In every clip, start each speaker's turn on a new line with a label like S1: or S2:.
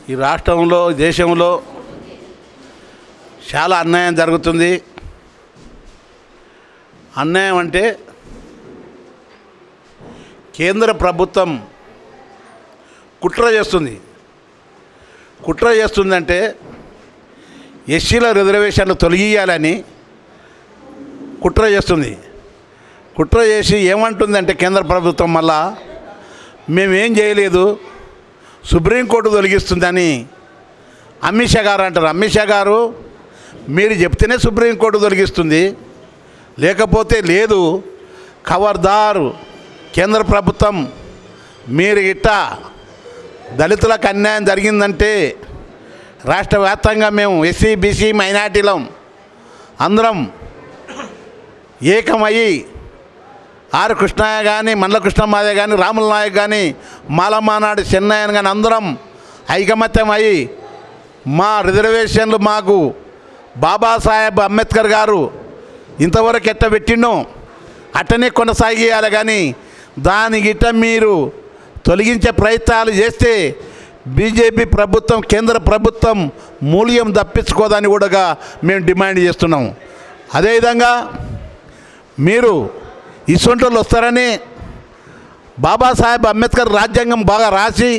S1: ఈ రాష్ట్రంలో దేశంలో చాలా అన్యాయం జరుగుతుంది అన్యాయం అంటే కేంద్ర ప్రభుత్వం కుట్ర చేస్తుంది కుట్ర చేస్తుందంటే ఎస్సీల రిజర్వేషన్లు తొలగియాలని కుట్ర చేస్తుంది కుట్ర చేసి ఏమంటుందంటే కేంద్ర ప్రభుత్వం మళ్ళా మేమేం చేయలేదు సుప్రీంకోర్టు తొలగిస్తుందని అమిత్ షా గారు అంటారు అమిత్ షా గారు మీరు చెప్తేనే సుప్రీంకోర్టు తొలగిస్తుంది లేకపోతే లేదు ఖబర్దారు కేంద్ర ప్రభుత్వం మీరు ఇట్ట దళితులకు అన్యాయం జరిగిందంటే రాష్ట్ర వ్యాప్తంగా మేము ఎస్సీ బీసీ మైనార్టీలం అందరం ఏకమయ్యి ఆర్ కృష్ణయ్య కానీ మండల కృష్ణమాదయ్య కానీ రాముల నాయక్ కానీ మాలమానాడు చెన్నయ్యన్ కానీ అందరం ఐకమత్యం అయ్యి మా రిజర్వేషన్లు మాకు బాబాసాహెబ్ అంబేద్కర్ గారు ఇంతవరకు ఎట్ట పెట్టిండో అట్టనే కొనసాగియాలి కానీ దాని గిట్ట మీరు తొలగించే ప్రయత్నాలు చేస్తే బీజేపీ ప్రభుత్వం కేంద్ర ప్రభుత్వం మూల్యం తప్పించుకోదని కూడా మేము డిమాండ్ చేస్తున్నాం అదేవిధంగా మీరు ఇసొంటోళ్ళు వస్తారని బాబాసాహెబ్ అంబేద్కర్ రాజ్యాంగం బాగా రాసి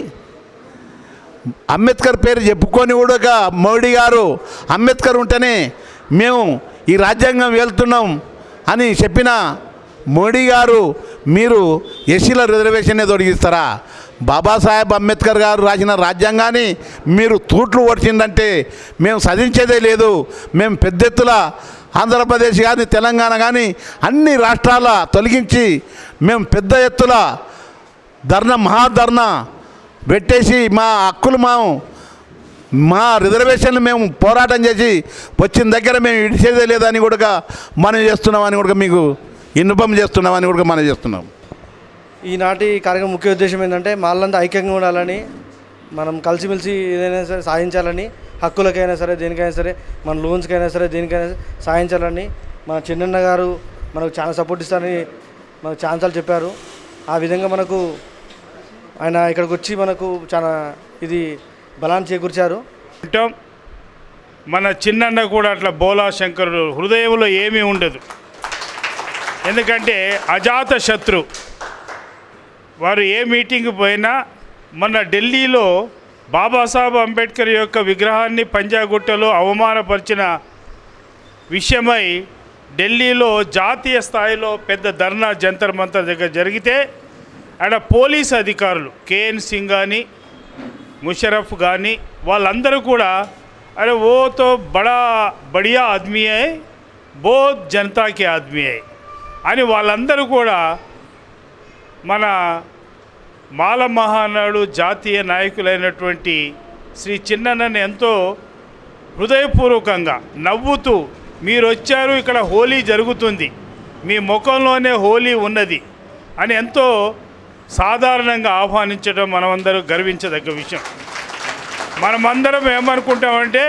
S1: అంబేద్కర్ పేరు చెప్పుకొని కూడా మోడీ గారు అంబేద్కర్ ఉంటేనే మేము ఈ రాజ్యాంగం వెళ్తున్నాం అని చెప్పిన మోడీ గారు మీరు ఎస్సీల రిజర్వేషన్ తొలగిస్తారా బాబాసాహెబ్ అంబేద్కర్ గారు రాసిన రాజ్యాంగాన్ని మీరు తూట్లు ఓడిచిందంటే మేము సాధించేదే లేదు మేము పెద్ద ఎత్తున ఆంధ్రప్రదేశ్ కానీ తెలంగాణ కానీ అన్ని రాష్ట్రాల తొలగించి మేము పెద్ద ఎత్తున ధర్నా మహాధర్నా పెట్టేసి మా హక్కులు మేము మా రిజర్వేషన్లు మేము పోరాటం చేసి వచ్చిన దగ్గర మేము ఇడిచేదే లేదని కూడా మనం చేస్తున్నామని కూడా మీకు ఇన్ఫామ్ చేస్తున్నామని కూడా మనం చేస్తున్నాం
S2: ఈనాటి కార్యక్రమం ముఖ్య ఉద్దేశం ఏంటంటే మాళ్ళంతా ఐక్యంగా ఉండాలని మనం కలిసిమెలిసి ఏదైనా సరే సాధించాలని హక్కులకైనా సరే దేనికైనా సరే మన లోన్స్కైనా సరే దేనికైనా సరే సాధించాలని మన చిన్నన్న గారు మనకు చాలా సపోర్ట్ ఇస్తారని మనకు ఛాన్సాలు చెప్పారు ఆ విధంగా మనకు ఆయన ఇక్కడికి వచ్చి మనకు చాలా ఇది బలాన్ని చేకూర్చారు
S3: ఉంటాం మన చిన్నన్న కూడా అట్లా బోలా శంకరుడు హృదయంలో ఏమీ ఉండదు ఎందుకంటే అజాత శత్రు వారు ఏ మీటింగ్ పోయినా మొన్న ఢిల్లీలో బాబాసాహెబ్ అంబేద్కర్ యొక్క విగ్రహాన్ని పంజాగుట్టలో అవమానపరిచిన విషయమై ఢిల్లీలో జాతీయ స్థాయిలో పెద్ద ధర్నా జంతర్ మంతర్ దగ్గర జరిగితే ఆడ పోలీస్ అధికారులు కేఎన్ సింగ్ కానీ ముషరఫ్ కానీ వాళ్ళందరూ కూడా అరే ఓ తో బడా బడియా ఆద్మీ హై బోత్ జనతాకి ఆద్మీ హై అని వాళ్ళందరూ కూడా మన మాల మహానాడు జాతీయ నాయకులైనటువంటి శ్రీ చిన్నన్నని ఎంతో హృదయపూర్వకంగా నవ్వుతూ మీరు వచ్చారు ఇక్కడ హోలీ జరుగుతుంది మీ ముఖంలోనే హోలీ ఉన్నది అని ఎంతో సాధారణంగా ఆహ్వానించడం మనమందరం గర్వించదగ్గ విషయం మనమందరం ఏమనుకుంటామంటే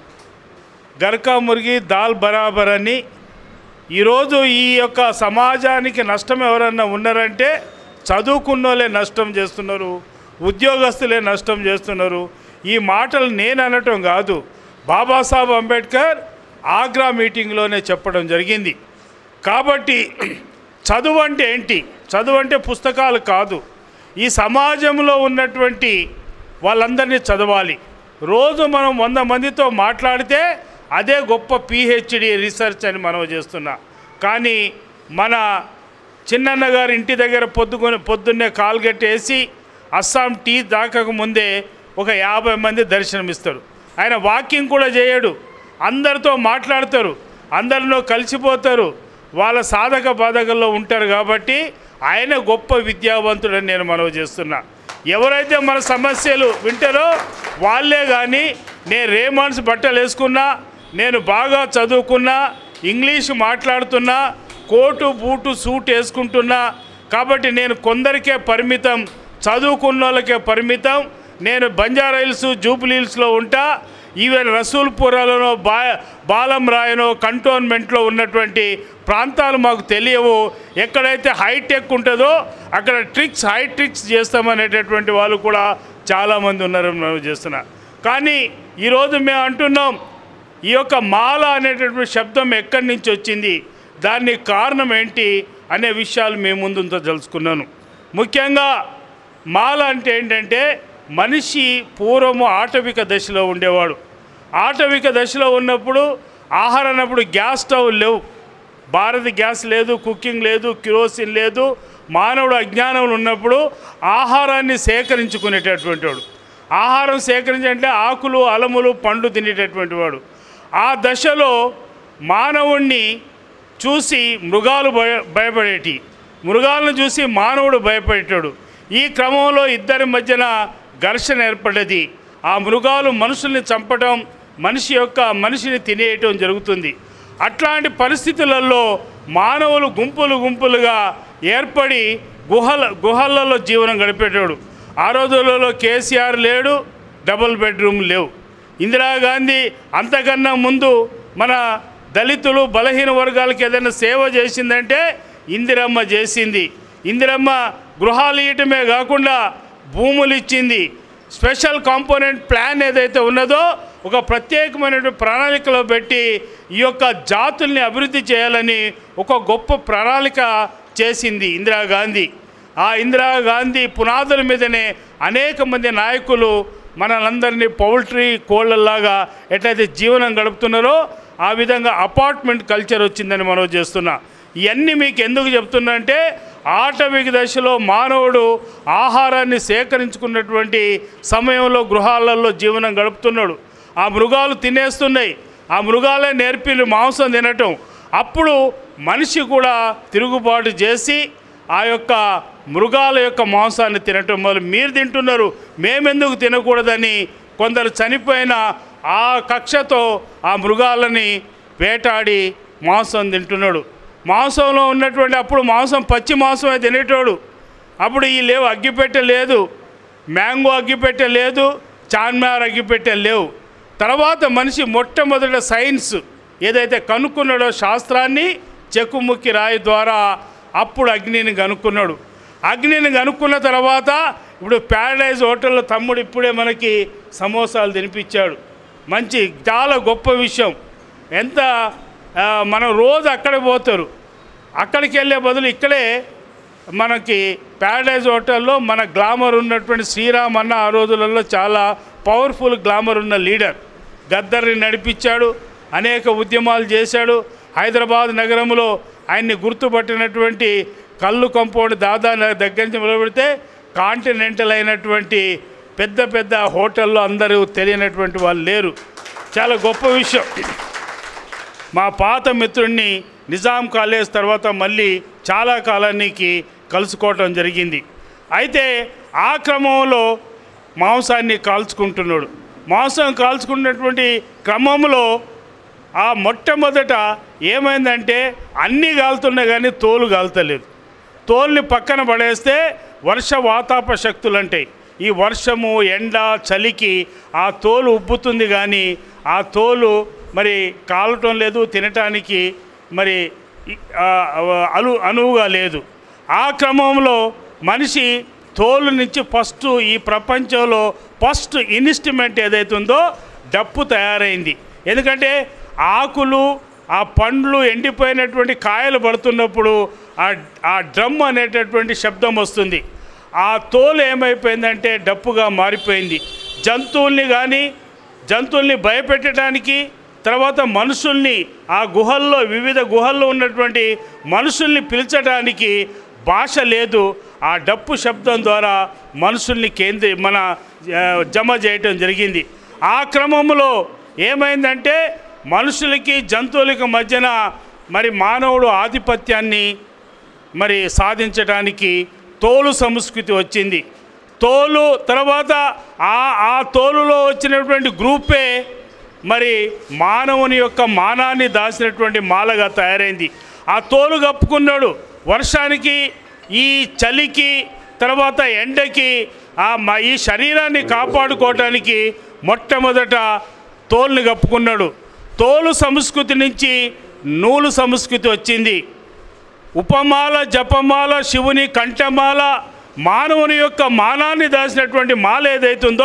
S3: గర్కా మురిగి దాల్ బరాబర్ అని ఈరోజు ఈ యొక్క సమాజానికి నష్టం ఎవరన్నా ఉన్నారంటే చదువుకున్నోళ్ళే నష్టం చేస్తున్నారు ఉద్యోగస్తులే నష్టం చేస్తున్నారు ఈ మాటలు నేను అనటం కాదు బాబాసాహెబ్ అంబేద్కర్ ఆగ్రా మీటింగ్లోనే చెప్పడం జరిగింది కాబట్టి చదువు అంటే ఏంటి చదువు అంటే పుస్తకాలు కాదు ఈ సమాజంలో ఉన్నటువంటి వాళ్ళందరినీ చదవాలి రోజు మనం వంద మందితో మాట్లాడితే అదే గొప్ప పిహెచ్డి రీసెర్చ్ అని మనం చేస్తున్నా కానీ మన చిన్నన్న గారి ఇంటి దగ్గర పొద్దుకొని పొద్దున్నే కాల్గట్టేసి అస్సాం టీ దాకక ముందే ఒక యాభై మంది దర్శనమిస్తారు ఆయన వాకింగ్ కూడా చేయడు అందరితో మాట్లాడతారు అందరిలో కలిసిపోతారు వాళ్ళ సాధక బాధకల్లో ఉంటారు కాబట్టి ఆయన గొప్ప విద్యావంతుడని నేను మనవి చేస్తున్నా ఎవరైతే మన సమస్యలు వింటారో వాళ్ళే కానీ నేను రేమాన్స్ బట్టలు వేసుకున్నా నేను బాగా చదువుకున్నా ఇంగ్లీష్ మాట్లాడుతున్నా కోటు బూటు సూట్ వేసుకుంటున్నా కాబట్టి నేను కొందరికే పరిమితం చదువుకున్న వాళ్ళకే పరిమితం నేను బంజారా హిల్స్ జూబ్లీ హిల్స్లో ఉంటా ఈవెన్ రసూల్పురాలోనో బా బాలం రాయనో కంటోన్మెంట్లో ఉన్నటువంటి ప్రాంతాలు మాకు తెలియవు ఎక్కడైతే హైటెక్ ఉంటుందో అక్కడ ట్రిక్స్ హై ట్రిక్స్ చేస్తామనేటటువంటి వాళ్ళు కూడా చాలామంది ఉన్నారని మనం చేస్తున్నా కానీ ఈరోజు మేము అంటున్నాం ఈ యొక్క మాల అనేటటువంటి శబ్దం ఎక్కడి నుంచి వచ్చింది దానికి కారణం ఏంటి అనే విషయాలు మేము ముందు తెలుసుకున్నాను ముఖ్యంగా మాల అంటే ఏంటంటే మనిషి పూర్వము ఆటవిక దశలో ఉండేవాడు ఆటవిక దశలో ఉన్నప్పుడు ఆహారం అన్నప్పుడు గ్యాస్ స్టవ్ లేవు భారత్ గ్యాస్ లేదు కుకింగ్ లేదు కిరోసిన్ లేదు మానవుడు అజ్ఞానంలో ఉన్నప్పుడు ఆహారాన్ని సేకరించుకునేటటువంటి వాడు ఆహారం సేకరించాలంటే ఆకులు అలములు పండ్లు తినేటటువంటి వాడు ఆ దశలో మానవుణ్ణి చూసి మృగాలు భయ భయపడేటి మృగాలను చూసి మానవుడు భయపడేటాడు ఈ క్రమంలో ఇద్దరి మధ్యన ఘర్షణ ఏర్పడ్డది ఆ మృగాలు మనుషుల్ని చంపటం మనిషి యొక్క మనిషిని తినేయటం జరుగుతుంది అట్లాంటి పరిస్థితులలో మానవులు గుంపులు గుంపులుగా ఏర్పడి గుహల గుహలలో జీవనం గడిపేటాడు ఆ రోజులలో కేసీఆర్ లేడు డబుల్ బెడ్రూమ్ లేవు ఇందిరాగాంధీ అంతకన్నా ముందు మన దళితులు బలహీన వర్గాలకు ఏదైనా సేవ చేసిందంటే ఇందిరమ్మ చేసింది ఇందిరమ్మ గృహాలు ఇవ్వటమే కాకుండా భూములు ఇచ్చింది స్పెషల్ కాంపోనెంట్ ప్లాన్ ఏదైతే ఉన్నదో ఒక ప్రత్యేకమైనటువంటి ప్రణాళికలో పెట్టి ఈ యొక్క జాతుల్ని అభివృద్ధి చేయాలని ఒక గొప్ప ప్రణాళిక చేసింది ఇందిరాగాంధీ ఆ ఇందిరాగాంధీ పునాదుల మీదనే అనేక మంది నాయకులు మనలందరినీ పౌల్ట్రీ కోళ్ళలాగా ఎట్లయితే జీవనం గడుపుతున్నారో ఆ విధంగా అపార్ట్మెంట్ కల్చర్ వచ్చిందని మనం చేస్తున్నా ఇవన్నీ మీకు ఎందుకు చెప్తున్నా అంటే ఆటవిక దశలో మానవుడు ఆహారాన్ని సేకరించుకున్నటువంటి సమయంలో గృహాలలో జీవనం గడుపుతున్నాడు ఆ మృగాలు తినేస్తున్నాయి ఆ మృగాలే నేర్పి మాంసం తినటం అప్పుడు మనిషి కూడా తిరుగుబాటు చేసి ఆ యొక్క మృగాల యొక్క మాంసాన్ని తినటం మొదలు మీరు తింటున్నారు మేమెందుకు తినకూడదని కొందరు చనిపోయిన ఆ కక్షతో ఆ మృగాలని వేటాడి మాంసం తింటున్నాడు మాంసంలో ఉన్నటువంటి అప్పుడు మాంసం పచ్చి మాంసమే తినేటోడు అప్పుడు ఈ లేవు అగ్గిపెట్టె లేదు మ్యాంగో అగ్గిపెట్టె లేదు చాన్మార్ అగ్గిపెట్టె లేవు తర్వాత మనిషి మొట్టమొదట సైన్స్ ఏదైతే కనుక్కున్నాడో శాస్త్రాన్ని చెక్కుముక్కి రాయి ద్వారా అప్పుడు అగ్నిని కనుక్కున్నాడు అగ్నిని కనుక్కున్న తర్వాత ఇప్పుడు ప్యారడైజ్ హోటల్లో తమ్ముడు ఇప్పుడే మనకి సమోసాలు తినిపించాడు మంచి చాలా గొప్ప విషయం ఎంత ఆ, మనం రోజు అక్కడ పోతారు అక్కడికి వెళ్ళే బదులు ఇక్కడే మనకి ప్యారడైజ్ హోటల్లో మన గ్లామర్ ఉన్నటువంటి శ్రీరామ్ అన్న ఆ రోజులలో చాలా పవర్ఫుల్ గ్లామర్ ఉన్న లీడర్ గద్దర్ని నడిపించాడు అనేక ఉద్యమాలు చేశాడు హైదరాబాద్ నగరంలో ఆయన్ని గుర్తుపట్టినటువంటి కళ్ళు కంపౌండ్ దాదా నగర్ దగ్గర నుంచి మొదలుపెడితే కాంటినెంటల్ అయినటువంటి పెద్ద పెద్ద హోటల్లో అందరూ తెలియనటువంటి వాళ్ళు లేరు చాలా గొప్ప విషయం మా పాత మిత్రుడిని నిజాం కాలేజ్ తర్వాత మళ్ళీ చాలా కాలానికి కలుసుకోవటం జరిగింది అయితే ఆ క్రమంలో మాంసాన్ని కాల్చుకుంటున్నాడు మాంసం కాల్చుకున్నటువంటి క్రమంలో ఆ మొట్టమొదట ఏమైందంటే అన్నీ కాలుతున్నాయి కానీ తోలు కాలుతలేదు తోలుని పక్కన పడేస్తే వర్ష వాతాప శక్తులు అంటాయి ఈ వర్షము ఎండ చలికి ఆ తోలు ఉబ్బుతుంది కానీ ఆ తోలు మరి కాలటం లేదు తినటానికి మరి ఇ- ఆ, అలు అనువుగా లేదు ఆ క్రమంలో మనిషి తోలు నుంచి ఫస్ట్ ఈ ప్రపంచంలో ఫస్ట్ ఇన్స్ట్రుమెంట్ ఏదైతే ఉందో డప్పు తయారైంది ఎందుకంటే ఆకులు ఆ పండ్లు ఎండిపోయినటువంటి కాయలు పడుతున్నప్పుడు ఆ ఆ డ్రమ్ అనేటటువంటి శబ్దం వస్తుంది ఆ తోలు ఏమైపోయిందంటే డప్పుగా మారిపోయింది జంతువుల్ని కానీ జంతువుల్ని భయపెట్టడానికి తర్వాత మనుషుల్ని ఆ గుహల్లో వివిధ గుహల్లో ఉన్నటువంటి మనుషుల్ని పిలిచడానికి భాష లేదు ఆ డప్పు శబ్దం ద్వారా మనుషుల్ని కేంద్రీ మన ఆ, జమ చేయటం జరిగింది ఆ క్రమంలో ఏమైందంటే మనుషులకి జంతువులకి మధ్యన మరి మానవుడు ఆధిపత్యాన్ని మరి సాధించడానికి తోలు సంస్కృతి వచ్చింది తోలు తర్వాత ఆ ఆ తోలులో వచ్చినటువంటి గ్రూపే మరి మానవుని యొక్క మానాన్ని దాచినటువంటి మాలగా తయారైంది ఆ తోలు కప్పుకున్నాడు వర్షానికి ఈ చలికి తర్వాత ఎండకి ఆ మ- ఈ శరీరాన్ని కాపాడుకోవటానికి మొట్టమొదట తోలుని కప్పుకున్నాడు తోలు సంస్కృతి నుంచి నూలు సంస్కృతి వచ్చింది ఉపమాల జపమాల శివుని కంఠమాల మానవుని యొక్క మానాన్ని దాచినటువంటి మాల ఏదైతుందో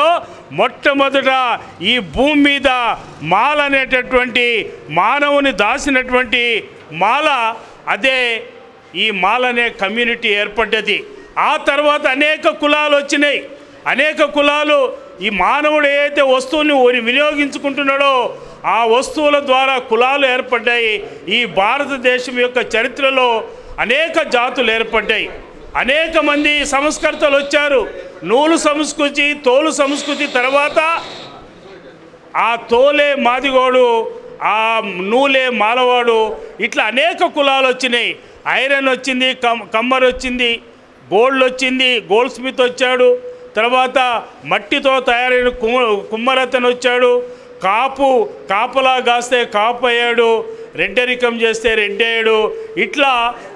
S3: మొట్టమొదట ఈ భూమి మీద మాల అనేటటువంటి మానవుని దాసినటువంటి మాల అదే ఈ మాల అనే కమ్యూనిటీ ఏర్పడ్డది ఆ తర్వాత అనేక కులాలు వచ్చినాయి అనేక కులాలు ఈ మానవుడు ఏదైతే వస్తువుని ఓరి వినియోగించుకుంటున్నాడో ఆ వస్తువుల ద్వారా కులాలు ఏర్పడ్డాయి ఈ భారతదేశం యొక్క చరిత్రలో అనేక జాతులు ఏర్పడ్డాయి అనేక మంది సంస్కర్తలు వచ్చారు నూలు సంస్కృతి తోలు సంస్కృతి తర్వాత ఆ తోలే మాదిగోడు ఆ నూలే మాలవాడు ఇట్లా అనేక కులాలు వచ్చినాయి ఐరన్ వచ్చింది కమ్ కమ్మర్ వచ్చింది గోల్డ్ వచ్చింది గోల్డ్ స్మిత్ వచ్చాడు తర్వాత మట్టితో తయారైన కుమ్మ కుమ్మరతను వచ్చాడు కాపు కాపలా కాస్తే కాపు అయ్యాడు రెడ్డరికం చేస్తే రెడ్డయ్యాడు ఇట్లా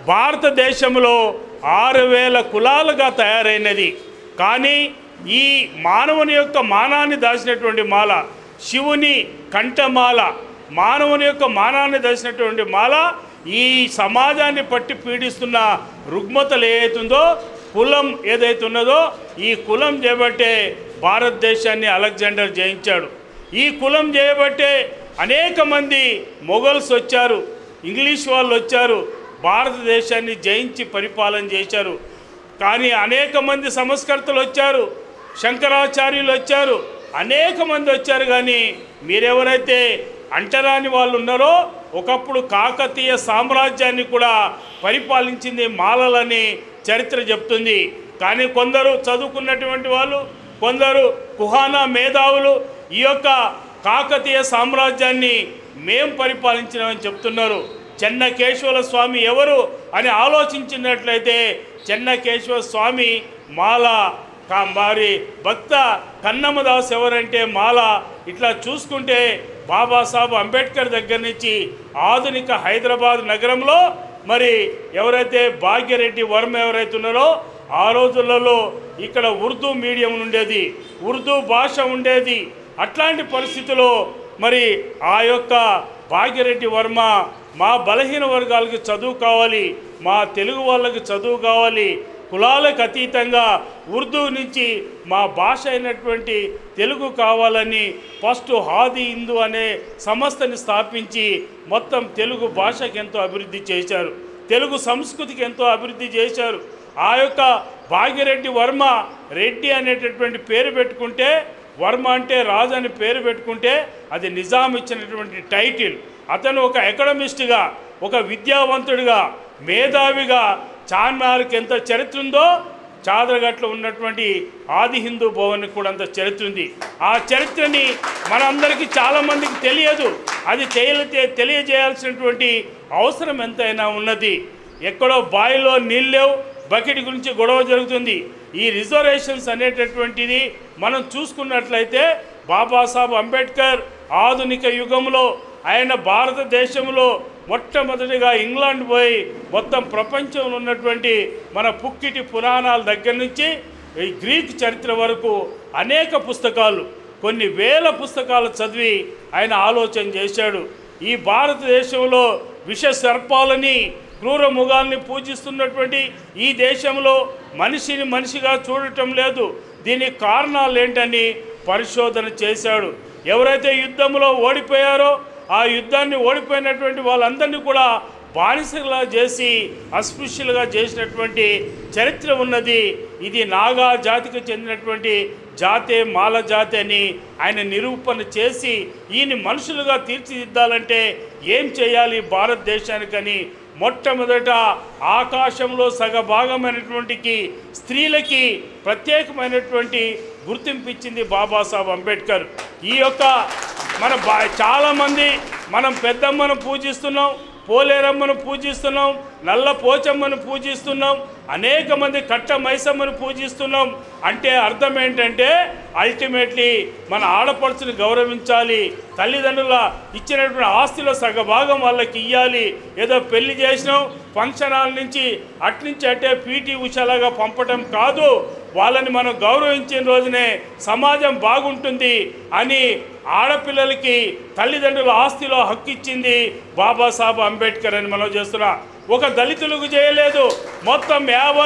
S3: భారతదేశంలో ఆరు వేల కులాలుగా తయారైనది కానీ ఈ మానవుని యొక్క మానాన్ని దాచినటువంటి మాల శివుని కంఠమాల మానవుని యొక్క మానాన్ని దాచినటువంటి మాల ఈ సమాజాన్ని పట్టి పీడిస్తున్న రుగ్మతలు ఏదైతుందో కులం ఏదైతే ఉన్నదో ఈ కులం చేయబట్టే భారతదేశాన్ని అలెగ్జాండర్ జయించాడు ఈ కులం చేయబట్టే అనేక మంది మొఘల్స్ వచ్చారు ఇంగ్లీష్ వాళ్ళు వచ్చారు భారతదేశాన్ని జయించి పరిపాలన చేశారు కానీ అనేక మంది సంస్కర్తలు వచ్చారు శంకరాచార్యులు వచ్చారు అనేక మంది వచ్చారు కానీ మీరెవరైతే అంటరాని వాళ్ళు ఉన్నారో ఒకప్పుడు కాకతీయ సామ్రాజ్యాన్ని కూడా పరిపాలించింది మాలలని చరిత్ర చెప్తుంది కానీ కొందరు చదువుకున్నటువంటి వాళ్ళు కొందరు కుహానా మేధావులు ఈ యొక్క కాకతీయ సామ్రాజ్యాన్ని మేం పరిపాలించినామని చెప్తున్నారు చెన్నకేశ్వర స్వామి ఎవరు అని ఆలోచించినట్లయితే చెన్నకేశ్వర స్వామి మాల కా- వారి భక్త కన్నమ్మదాస్ ఎవరంటే మాల ఇట్లా చూసుకుంటే బాబాసాహెబ్ అంబేద్కర్ దగ్గర నుంచి ఆధునిక హైదరాబాద్ నగరంలో మరి ఎవరైతే భాగ్యరెడ్డి వర్మ ఎవరైతే ఉన్నారో ఆ రోజులలో ఇక్కడ ఉర్దూ మీడియం ఉండేది ఉర్దూ భాష ఉండేది అట్లాంటి పరిస్థితిలో మరి ఆ యొక్క భాగ్యరెడ్డి వర్మ మా బలహీన వర్గాలకి చదువు కావాలి మా తెలుగు వాళ్ళకి చదువు కావాలి కులాలకు అతీతంగా ఉర్దూ నుంచి మా భాష అయినటువంటి తెలుగు కావాలని ఫస్ట్ హాది హిందూ అనే సంస్థని స్థాపించి మొత్తం తెలుగు భాషకి ఎంతో అభివృద్ధి చేశారు తెలుగు సంస్కృతికి ఎంతో అభివృద్ధి చేశారు ఆ యొక్క భాగ్యరెడ్డి వర్మ రెడ్డి అనేటటువంటి పేరు పెట్టుకుంటే వర్మ అంటే రాజు అని పేరు పెట్టుకుంటే అది నిజాం ఇచ్చినటువంటి టైటిల్ అతను ఒక ఎకడమిస్ట్గా ఒక విద్యావంతుడిగా మేధావిగా చార్మినార్కి ఎంత చరిత్ర ఉందో చాదరగట్లో ఉన్నటువంటి ఆది హిందూ భవన్కి కూడా అంత చరిత్ర ఉంది ఆ చరిత్రని మనందరికీ చాలామందికి తెలియదు అది తెలియ తెలియజేయాల్సినటువంటి అవసరం ఎంతైనా ఉన్నది ఎక్కడో బావిలో నీళ్ళు లేవు బకెట్ గురించి గొడవ జరుగుతుంది ఈ రిజర్వేషన్స్ అనేటటువంటిది మనం చూసుకున్నట్లయితే బాబాసాహెబ్ అంబేద్కర్ ఆధునిక యుగంలో ఆయన భారతదేశంలో మొట్టమొదటిగా ఇంగ్లాండ్ పోయి మొత్తం ప్రపంచంలో ఉన్నటువంటి మన పుక్కిటి పురాణాల దగ్గర నుంచి ఈ గ్రీక్ చరిత్ర వరకు అనేక పుస్తకాలు కొన్ని వేల పుస్తకాలు చదివి ఆయన ఆలోచన చేశాడు ఈ భారతదేశంలో విష సర్పాలని క్రూర మృగాల్ని పూజిస్తున్నటువంటి ఈ దేశంలో మనిషిని మనిషిగా చూడటం లేదు దీనికి కారణాలు ఏంటని పరిశోధన చేశాడు ఎవరైతే యుద్ధంలో ఓడిపోయారో ఆ యుద్ధాన్ని ఓడిపోయినటువంటి వాళ్ళందరినీ కూడా బానిసలా చేసి అస్పృశ్యులుగా చేసినటువంటి చరిత్ర ఉన్నది ఇది నాగా జాతికి చెందినటువంటి జాతే మాల జాతి అని ఆయన నిరూపణ చేసి ఈయన మనుషులుగా తీర్చిదిద్దాలంటే ఏం చేయాలి భారతదేశానికని మొట్టమొదట ఆకాశంలో సగభాగమైనటువంటికి స్త్రీలకి ప్రత్యేకమైనటువంటి గుర్తింపు ఇచ్చింది బాబాసాహెబ్ అంబేద్కర్ ఈ యొక్క మన బా చాలామంది మనం పెద్దమ్మను పూజిస్తున్నాం పోలేరమ్మను పూజిస్తున్నాం నల్ల పోచమ్మను పూజిస్తున్నాం అనేక మంది కట్ట మైసమ్మను పూజిస్తున్నాం అంటే అర్థం ఏంటంటే అల్టిమేట్లీ మన ఆడపడుచుని గౌరవించాలి తల్లిదండ్రుల ఇచ్చినటువంటి ఆస్తిలో సగభాగం వాళ్ళకి ఇవ్వాలి ఏదో పెళ్లి చేసినాం ఫంక్షన్ హాల్ నుంచి అట్నుంచి అట్టే పీటీ ఉషాలాగా పంపటం కాదు వాళ్ళని మనం గౌరవించిన రోజునే సమాజం బాగుంటుంది అని ఆడపిల్లలకి తల్లిదండ్రుల ఆస్తిలో హక్కు ఇచ్చింది బాబాసాహెబ్ అంబేద్కర్ అని మనం చేస్తున్నా ఒక దళితులకు చేయలేదు మొత్తం యావత్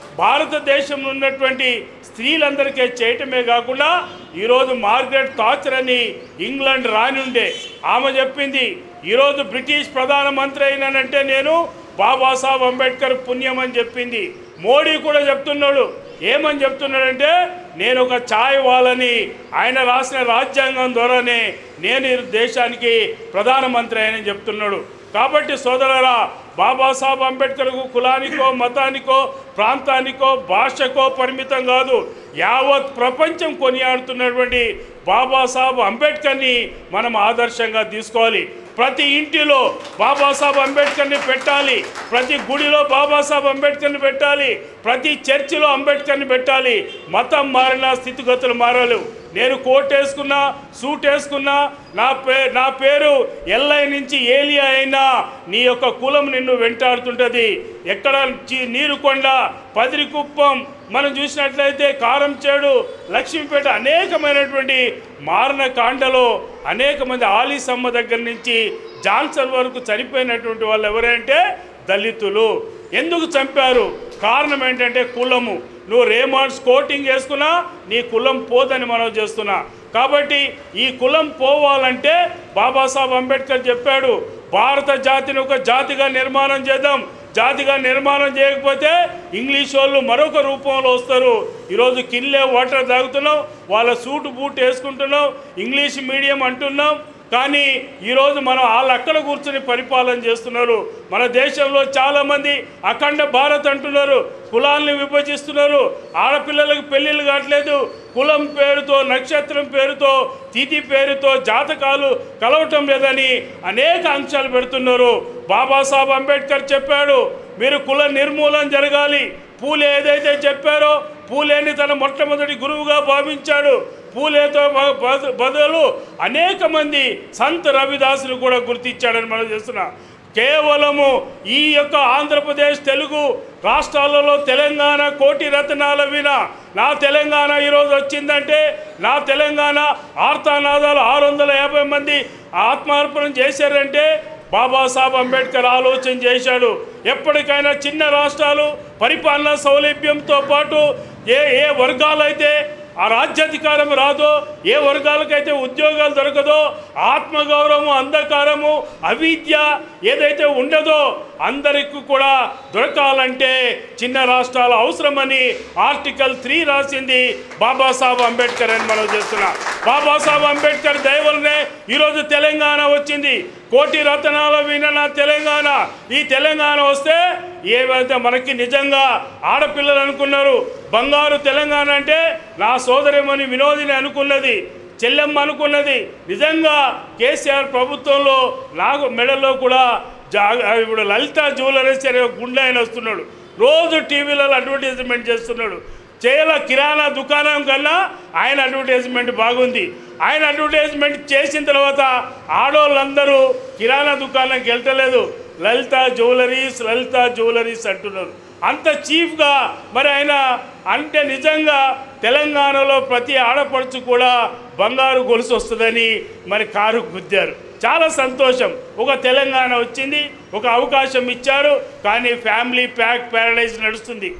S3: భారతదేశంలో ఉన్నటువంటి స్త్రీలందరికీ చేయటమే కాకుండా ఈరోజు మార్గరెట్ థాచర్ అని ఇంగ్లాండ్ రాని ఉండే ఆమె చెప్పింది ఈరోజు బ్రిటిష్ ప్రధానమంత్రి అయినానంటే నేను బాబాసాహెబ్ అంబేద్కర్ పుణ్యం అని చెప్పింది మోడీ కూడా చెప్తున్నాడు ఏమని చెప్తున్నాడంటే నేను ఒక ఛాయ్ వాళ్ళని ఆయన రాసిన రాజ్యాంగం ద్వారానే నేను ఈ దేశానికి ప్రధానమంత్రి అని చెప్తున్నాడు కాబట్టి సోదరరా బాబాసాహెబ్ అంబేద్కర్కు కులానికో మతానికో ప్రాంతానికో భాషకో పరిమితం కాదు యావత్ ప్రపంచం కొనియాడుతున్నటువంటి బాబాసాహెబ్ అంబేద్కర్ని మనం ఆదర్శంగా తీసుకోవాలి ప్రతి ఇంటిలో బాబాసాహెబ్ అంబేద్కర్ని పెట్టాలి ప్రతి గుడిలో బాబాసాహెబ్ అంబేద్కర్ని పెట్టాలి ప్రతి చర్చిలో అంబేద్కర్ని పెట్టాలి మతం మారినా స్థితిగతులు మారాలి నేను కోట్ వేసుకున్నా సూట్ వేసుకున్నా నా పే నా పేరు ఎల్ఐ నుంచి ఏలియా అయినా నీ యొక్క కులం నిన్ను వెంటాడుతుంటుంది ఎక్కడ చి- నీరుకొండ పదిరికుప్పం మనం చూసినట్లయితే కారంచేడు లక్ష్మీపేట అనేకమైనటువంటి మారణ కాండలో అనేక మంది ఆలీసమ్మ దగ్గర నుంచి జాన్సన్ వరకు చనిపోయినటువంటి వాళ్ళు ఎవరంటే దళితులు ఎందుకు చంపారు కారణం ఏంటంటే కులము నువ్వు రేమాండ్స్ కోటింగ్ వేసుకున్నా నీ కులం పోదని మనం చేస్తున్నా కాబట్టి ఈ కులం పోవాలంటే బాబాసాహెబ్ అంబేద్కర్ చెప్పాడు భారత జాతిని ఒక జాతిగా నిర్మాణం చేద్దాం జాతిగా నిర్మాణం చేయకపోతే ఇంగ్లీష్ వాళ్ళు మరొక రూపంలో వస్తారు ఈరోజు కిల్లే వాటర్ తాగుతున్నాం వాళ్ళ సూటు బూట్ వేసుకుంటున్నాం ఇంగ్లీష్ మీడియం అంటున్నాం కానీ ఈరోజు మనం వాళ్ళు అక్కడ కూర్చుని పరిపాలన చేస్తున్నారు మన దేశంలో చాలామంది అఖండ భారత్ అంటున్నారు కులాలను విభజిస్తున్నారు ఆడపిల్లలకు పెళ్ళిళ్ళు కావట్లేదు కులం పేరుతో నక్షత్రం పేరుతో తిథి పేరుతో జాతకాలు కలవటం లేదని అనేక అంశాలు పెడుతున్నారు బాబాసాహెబ్ అంబేద్కర్ చెప్పాడు మీరు కుల నిర్మూలన జరగాలి పూలే ఏదైతే చెప్పారో పూలేని తన మొట్టమొదటి గురువుగా భావించాడు పూలేతో బ- బదు- బదులు అనేక మంది సంత్ రవిదాసులు కూడా గుర్తించాడని మనం చేస్తున్నాం కేవలము ఈ యొక్క ఆంధ్రప్రదేశ్ తెలుగు రాష్ట్రాలలో తెలంగాణ కోటి రత్నాల విన నా తెలంగాణ ఈరోజు వచ్చిందంటే నా తెలంగాణ ఆర్తానాదాలు ఆరు వందల యాభై మంది ఆత్మార్పణం చేశారంటే బాబాసాహెబ్ అంబేద్కర్ ఆలోచన చేశాడు ఎప్పటికైనా చిన్న రాష్ట్రాలు పరిపాలనా సౌలభ్యంతో పాటు ఏ ఏ వర్గాలైతే ఆ రాజ్యాధికారం రాదో ఏ వర్గాలకైతే ఉద్యోగాలు దొరకదో ఆత్మగౌరవము అంధకారము అవిద్య ఏదైతే ఉండదో అందరికీ కూడా దొరకాలంటే చిన్న రాష్ట్రాలు అవసరమని ఆర్టికల్ త్రీ రాసింది బాబాసాహెబ్ అంబేద్కర్ అని మనం చేస్తున్నాం బాబాసాహెబ్ అంబేద్కర్ దయవలనే ఈరోజు తెలంగాణ వచ్చింది కోటి రతనాల విన నా తెలంగాణ ఈ తెలంగాణ వస్తే ఏవైతే మనకి నిజంగా ఆడపిల్లలు అనుకున్నారు బంగారు తెలంగాణ అంటే నా సోదరిమని వినోదిని అనుకున్నది చెల్లెమ్మ అనుకున్నది నిజంగా కేసీఆర్ ప్రభుత్వంలో నాకు మెడలో కూడా జా ఇప్పుడు లలిత జ్యువెలరీస్ అనే ఒక గుండె ఆయన వస్తున్నాడు రోజు టీవీలలో అడ్వర్టైజ్మెంట్ చేస్తున్నాడు చేయాల కిరాణా దుకాణం కన్నా ఆయన అడ్వర్టైజ్మెంట్ బాగుంది ఆయన అడ్వర్టైజ్మెంట్ చేసిన తర్వాత ఆడవాళ్ళందరూ కిరాణా దుకాణంకి వెళ్ళటలేదు లలిత జ్యువెలరీస్ లలిత జ్యువెలరీస్ అంటున్నారు అంత చీఫ్గా మరి ఆయన అంటే నిజంగా తెలంగాణలో ప్రతి ఆడపడుచు కూడా బంగారు గొలుసు వస్తుందని మరి కారు గుద్దారు చాలా సంతోషం ఒక తెలంగాణ వచ్చింది ఒక అవకాశం ఇచ్చారు కానీ ఫ్యామిలీ ప్యాక్ ప్యారడైజ్ నడుస్తుంది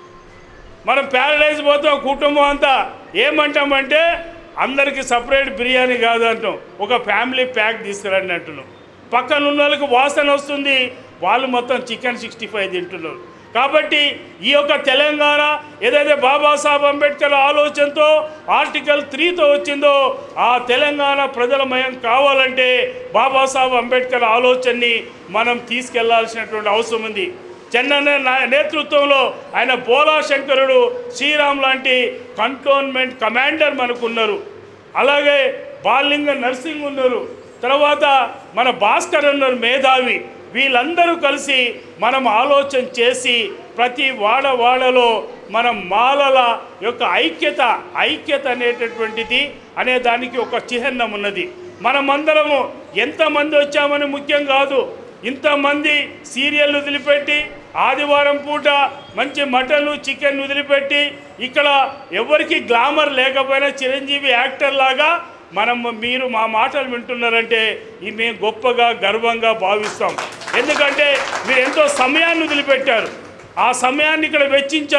S3: మనం ప్యారడైజ్ పోతాం కుటుంబం అంతా ఏమంటామంటే అందరికీ సపరేట్ బిర్యానీ కాదు అంటాం ఒక ఫ్యామిలీ ప్యాక్ తీసుకురండి అంటున్నాం పక్కన ఉన్న వాళ్ళకి వాసన వస్తుంది వాళ్ళు మొత్తం చికెన్ సిక్స్టీ ఫైవ్ తింటున్నారు కాబట్టి ఈ యొక్క తెలంగాణ ఏదైతే బాబాసాహెబ్ అంబేద్కర్ ఆలోచనతో ఆర్టికల్ త్రీతో వచ్చిందో ఆ తెలంగాణ ప్రజలమయం కావాలంటే బాబాసాహెబ్ అంబేద్కర్ ఆలోచనని మనం తీసుకెళ్లాల్సినటువంటి అవసరం ఉంది చెన్నన్న నా- నేతృత్వంలో ఆయన బోలా శంకరుడు శ్రీరామ్ లాంటి కంటోన్మెంట్ కమాండర్ మనకున్నారు అలాగే బాలింగ నర్సింగ్ ఉన్నారు తర్వాత మన భాస్కర్ ఉన్నారు మేధావి వీళ్ళందరూ కలిసి మనం ఆలోచన చేసి ప్రతి వాడ వాడలో మనం మాలల యొక్క ఐక్యత ఐక్యత అనేటటువంటిది అనే దానికి ఒక చిహ్నం ఉన్నది మనమందరము ఎంతమంది వచ్చామని ముఖ్యం కాదు ఇంతమంది సీరియల్ వదిలిపెట్టి ఆదివారం పూట మంచి మటన్ చికెన్ వదిలిపెట్టి ఇక్కడ ఎవరికి గ్లామర్ లేకపోయినా చిరంజీవి యాక్టర్ లాగా మనం మీరు మా మాటలు వింటున్నారంటే ఈ మేము గొప్పగా గర్వంగా భావిస్తాం ఎందుకంటే మీరు ఎంతో సమయాన్ని వదిలిపెట్టారు ఆ సమయాన్ని ఇక్కడ వెచ్చించారు